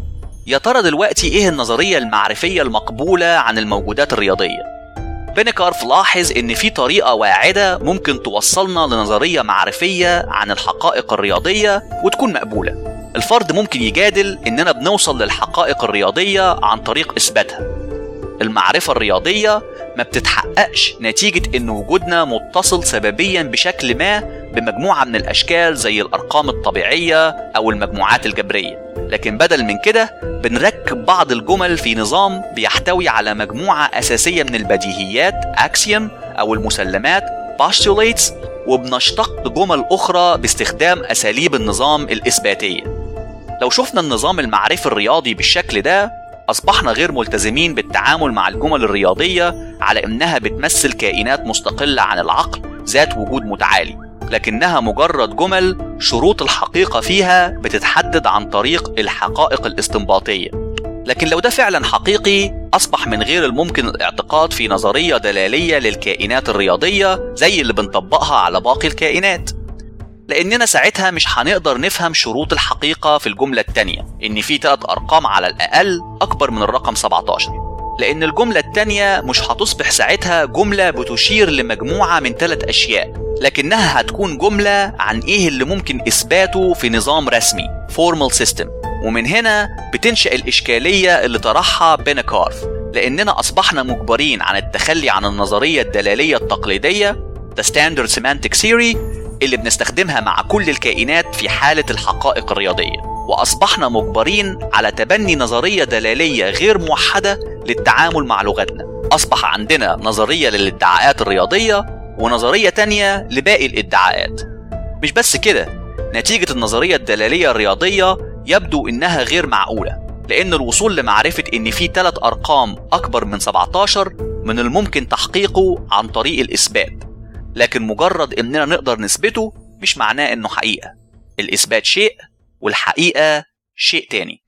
يا ترى دلوقتي ايه النظرية المعرفية المقبولة عن الموجودات الرياضية بينيكارف لاحظ ان في طريقة واعدة ممكن توصلنا لنظرية معرفية عن الحقائق الرياضية وتكون مقبولة الفرد ممكن يجادل اننا بنوصل للحقائق الرياضية عن طريق اثباتها المعرفة الرياضية ما بتتحققش نتيجة ان وجودنا متصل سببيا بشكل ما بمجموعة من الاشكال زي الارقام الطبيعية او المجموعات الجبرية لكن بدل من كده بنركب بعض الجمل في نظام بيحتوي على مجموعة أساسية من البديهيات axiom أو المسلمات postulates وبنشتق جمل أخرى باستخدام أساليب النظام الإثباتية لو شفنا النظام المعرفي الرياضي بالشكل ده أصبحنا غير ملتزمين بالتعامل مع الجمل الرياضية على إنها بتمثل كائنات مستقلة عن العقل ذات وجود متعالي لكنها مجرد جمل شروط الحقيقة فيها بتتحدد عن طريق الحقائق الاستنباطية لكن لو ده فعلا حقيقي أصبح من غير الممكن الاعتقاد في نظرية دلالية للكائنات الرياضية زي اللي بنطبقها على باقي الكائنات لأننا ساعتها مش هنقدر نفهم شروط الحقيقة في الجملة التانية إن في تلات أرقام على الأقل أكبر من الرقم 17 لأن الجملة التانية مش هتصبح ساعتها جملة بتشير لمجموعة من ثلاث أشياء لكنها هتكون جملة عن إيه اللي ممكن إثباته في نظام رسمي formal system ومن هنا بتنشأ الإشكالية اللي طرحها بينكارف لأننا أصبحنا مجبرين عن التخلي عن النظرية الدلالية التقليدية The Standard Semantic Theory اللي بنستخدمها مع كل الكائنات في حالة الحقائق الرياضية وأصبحنا مجبرين على تبني نظرية دلالية غير موحدة للتعامل مع لغتنا أصبح عندنا نظرية للادعاءات الرياضية ونظرية تانية لباقي الادعاءات مش بس كده نتيجة النظرية الدلالية الرياضية يبدو إنها غير معقولة لأن الوصول لمعرفة إن في ثلاث أرقام أكبر من 17 من الممكن تحقيقه عن طريق الإثبات لكن مجرد إننا نقدر نثبته مش معناه إنه حقيقة الإثبات شيء والحقيقة شيء تاني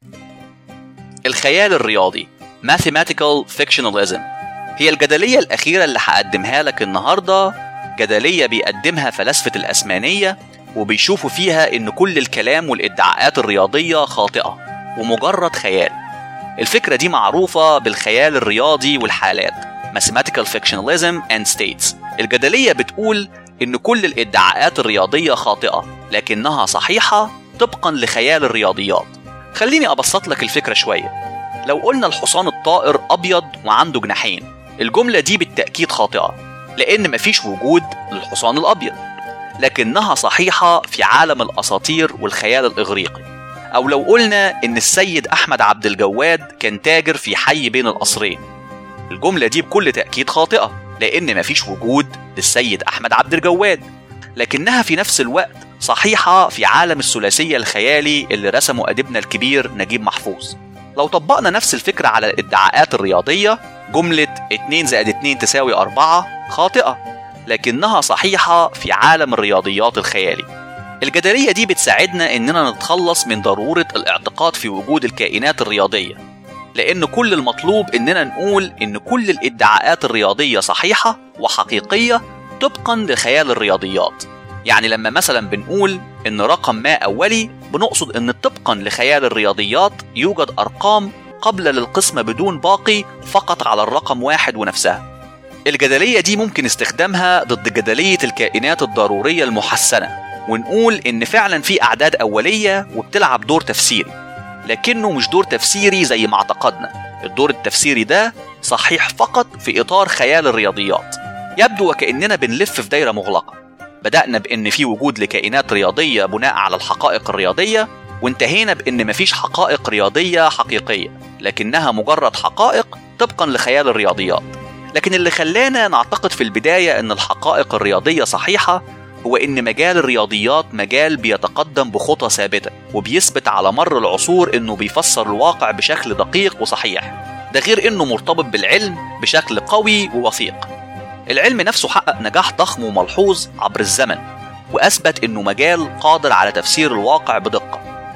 الخيال الرياضي Mathematical Fictionalism هي الجدلية الأخيرة اللي هقدمها لك النهاردة جدلية بيقدمها فلاسفة الأسمانية وبيشوفوا فيها إن كل الكلام والادعاءات الرياضية خاطئة ومجرد خيال الفكرة دي معروفة بالخيال الرياضي والحالات Mathematical Fictionalism and States الجدلية بتقول إن كل الادعاءات الرياضية خاطئة لكنها صحيحة طبقا لخيال الرياضيات خليني أبسط لك الفكرة شوية لو قلنا الحصان الطائر أبيض وعنده جناحين الجملة دي بالتأكيد خاطئة لأن مفيش وجود للحصان الأبيض لكنها صحيحة في عالم الأساطير والخيال الإغريقي أو لو قلنا إن السيد أحمد عبد الجواد كان تاجر في حي بين القصرين الجملة دي بكل تأكيد خاطئة لأن مفيش وجود للسيد أحمد عبد الجواد لكنها في نفس الوقت صحيحة في عالم الثلاثية الخيالي اللي رسمه أديبنا الكبير نجيب محفوظ لو طبقنا نفس الفكرة على الادعاءات الرياضية جملة 2 زائد 2 تساوي 4 خاطئة لكنها صحيحة في عالم الرياضيات الخيالي الجدلية دي بتساعدنا إننا نتخلص من ضرورة الاعتقاد في وجود الكائنات الرياضية لأن كل المطلوب إننا نقول إن كل الادعاءات الرياضية صحيحة وحقيقية طبقا لخيال الرياضيات يعني لما مثلا بنقول إن رقم ما أولي بنقصد إن طبقا لخيال الرياضيات يوجد أرقام قبل للقسمة بدون باقي فقط على الرقم واحد ونفسها الجدلية دي ممكن استخدامها ضد جدلية الكائنات الضرورية المحسنة ونقول إن فعلا في أعداد أولية وبتلعب دور تفسيري لكنه مش دور تفسيري زي ما اعتقدنا الدور التفسيري ده صحيح فقط في إطار خيال الرياضيات يبدو وكأننا بنلف في دايرة مغلقة بدأنا بإن في وجود لكائنات رياضية بناء على الحقائق الرياضية وانتهينا بإن مفيش حقائق رياضية حقيقية لكنها مجرد حقائق طبقا لخيال الرياضيات لكن اللي خلانا نعتقد في البداية إن الحقائق الرياضية صحيحة هو إن مجال الرياضيات مجال بيتقدم بخطى ثابتة وبيثبت على مر العصور إنه بيفسر الواقع بشكل دقيق وصحيح ده غير إنه مرتبط بالعلم بشكل قوي ووثيق العلم نفسه حقق نجاح ضخم وملحوظ عبر الزمن وأثبت إنه مجال قادر على تفسير الواقع بدقة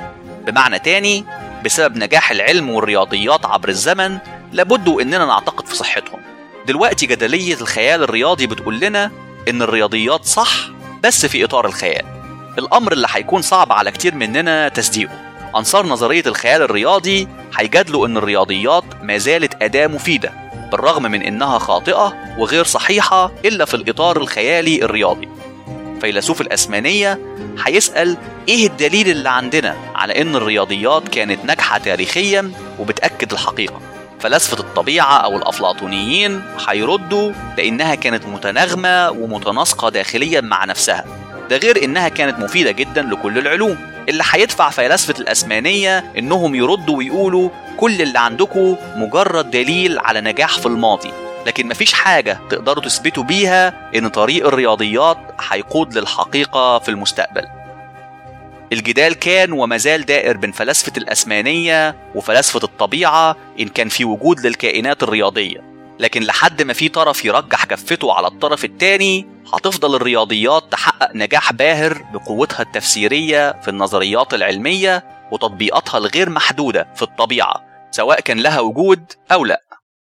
بمعنى تاني بسبب نجاح العلم والرياضيات عبر الزمن لابد اننا نعتقد في صحتهم دلوقتي جدلية الخيال الرياضي بتقول لنا ان الرياضيات صح بس في اطار الخيال الامر اللي هيكون صعب على كتير مننا تصديقه انصار نظرية الخيال الرياضي هيجادلوا ان الرياضيات ما زالت اداة مفيدة بالرغم من انها خاطئة وغير صحيحة الا في الاطار الخيالي الرياضي فيلسوف الأسمانية هيسأل إيه الدليل اللي عندنا على إن الرياضيات كانت ناجحة تاريخيا وبتأكد الحقيقة فلاسفة الطبيعة أو الأفلاطونيين هيردوا لأنها كانت متناغمة ومتناسقة داخليا مع نفسها ده غير إنها كانت مفيدة جدا لكل العلوم اللي هيدفع فلاسفة الأسمانية إنهم يردوا ويقولوا كل اللي عندكم مجرد دليل على نجاح في الماضي لكن مفيش حاجة تقدروا تثبتوا بيها إن طريق الرياضيات هيقود للحقيقة في المستقبل. الجدال كان وما زال دائر بين فلاسفة الأسمانية وفلاسفة الطبيعة إن كان في وجود للكائنات الرياضية، لكن لحد ما في طرف يرجح كفته على الطرف التاني هتفضل الرياضيات تحقق نجاح باهر بقوتها التفسيرية في النظريات العلمية وتطبيقاتها الغير محدودة في الطبيعة سواء كان لها وجود أو لأ.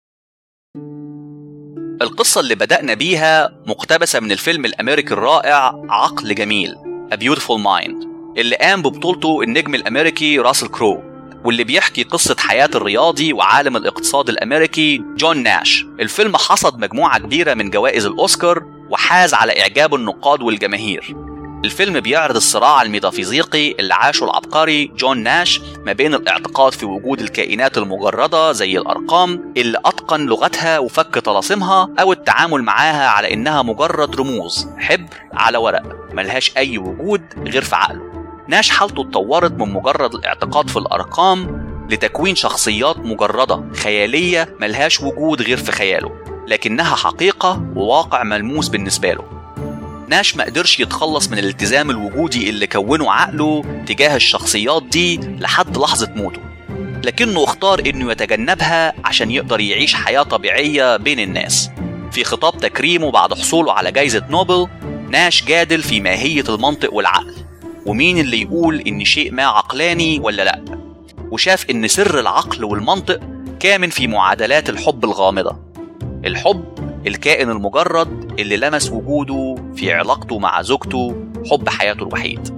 القصة اللي بدأنا بيها مقتبسة من الفيلم الأمريكي الرائع عقل جميل A Beautiful Mind اللي قام ببطولته النجم الأمريكي راسل كرو واللي بيحكي قصة حياة الرياضي وعالم الاقتصاد الأمريكي جون ناش الفيلم حصد مجموعة كبيرة من جوائز الأوسكار وحاز على إعجاب النقاد والجماهير الفيلم بيعرض الصراع الميتافيزيقي اللي عاشه العبقري جون ناش ما بين الاعتقاد في وجود الكائنات المجردة زي الأرقام اللي أتقن لغتها وفك طلاسمها أو التعامل معاها على إنها مجرد رموز حبر على ورق ملهاش أي وجود غير في عقله ناش حالته اتطورت من مجرد الاعتقاد في الأرقام لتكوين شخصيات مجردة خيالية ملهاش وجود غير في خياله لكنها حقيقة وواقع ملموس بالنسبة له ناش ما قدرش يتخلص من الالتزام الوجودي اللي كونه عقله تجاه الشخصيات دي لحد لحظة موته لكنه اختار انه يتجنبها عشان يقدر يعيش حياة طبيعية بين الناس في خطاب تكريمه بعد حصوله على جائزة نوبل ناش جادل في ماهية المنطق والعقل ومين اللي يقول ان شيء ما عقلاني ولا لا وشاف ان سر العقل والمنطق كامن في معادلات الحب الغامضة الحب الكائن المجرد اللي لمس وجوده في علاقته مع زوجته حب حياته الوحيد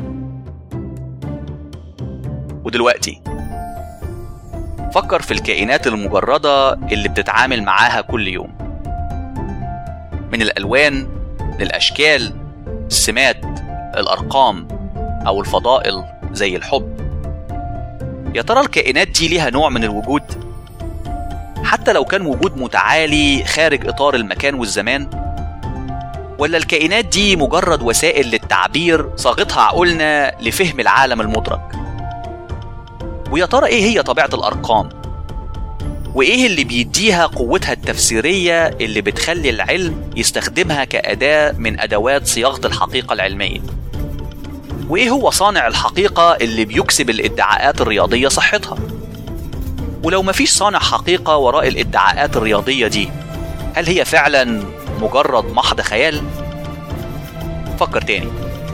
ودلوقتي فكر في الكائنات المجردة اللي بتتعامل معاها كل يوم من الألوان للأشكال السمات الأرقام أو الفضائل زي الحب يا ترى الكائنات دي ليها نوع من الوجود؟ حتى لو كان وجود متعالي خارج إطار المكان والزمان؟ ولا الكائنات دي مجرد وسائل للتعبير صاغتها عقولنا لفهم العالم المدرك؟ ويا ترى إيه هي طبيعة الأرقام؟ وإيه اللي بيديها قوتها التفسيرية اللي بتخلي العلم يستخدمها كأداة من أدوات صياغة الحقيقة العلمية؟ وإيه هو صانع الحقيقة اللي بيكسب الادعاءات الرياضية صحتها؟ ولو مفيش صانع حقيقة وراء الادعاءات الرياضية دي هل هي فعلا مجرد محض خيال؟ فكر تاني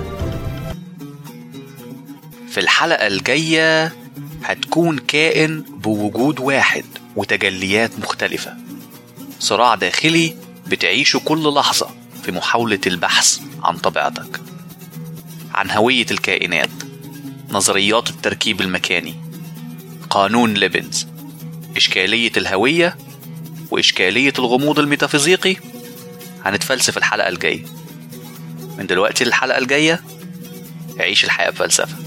في الحلقة الجاية هتكون كائن بوجود واحد وتجليات مختلفة صراع داخلي بتعيشه كل لحظة في محاولة البحث عن طبيعتك عن هوية الكائنات نظريات التركيب المكاني قانون ليبنز إشكالية الهوية وإشكالية الغموض الميتافيزيقي هنتفلسف الحلقة الجاية من دلوقتي للحلقة الجاية عيش الحياة بفلسفة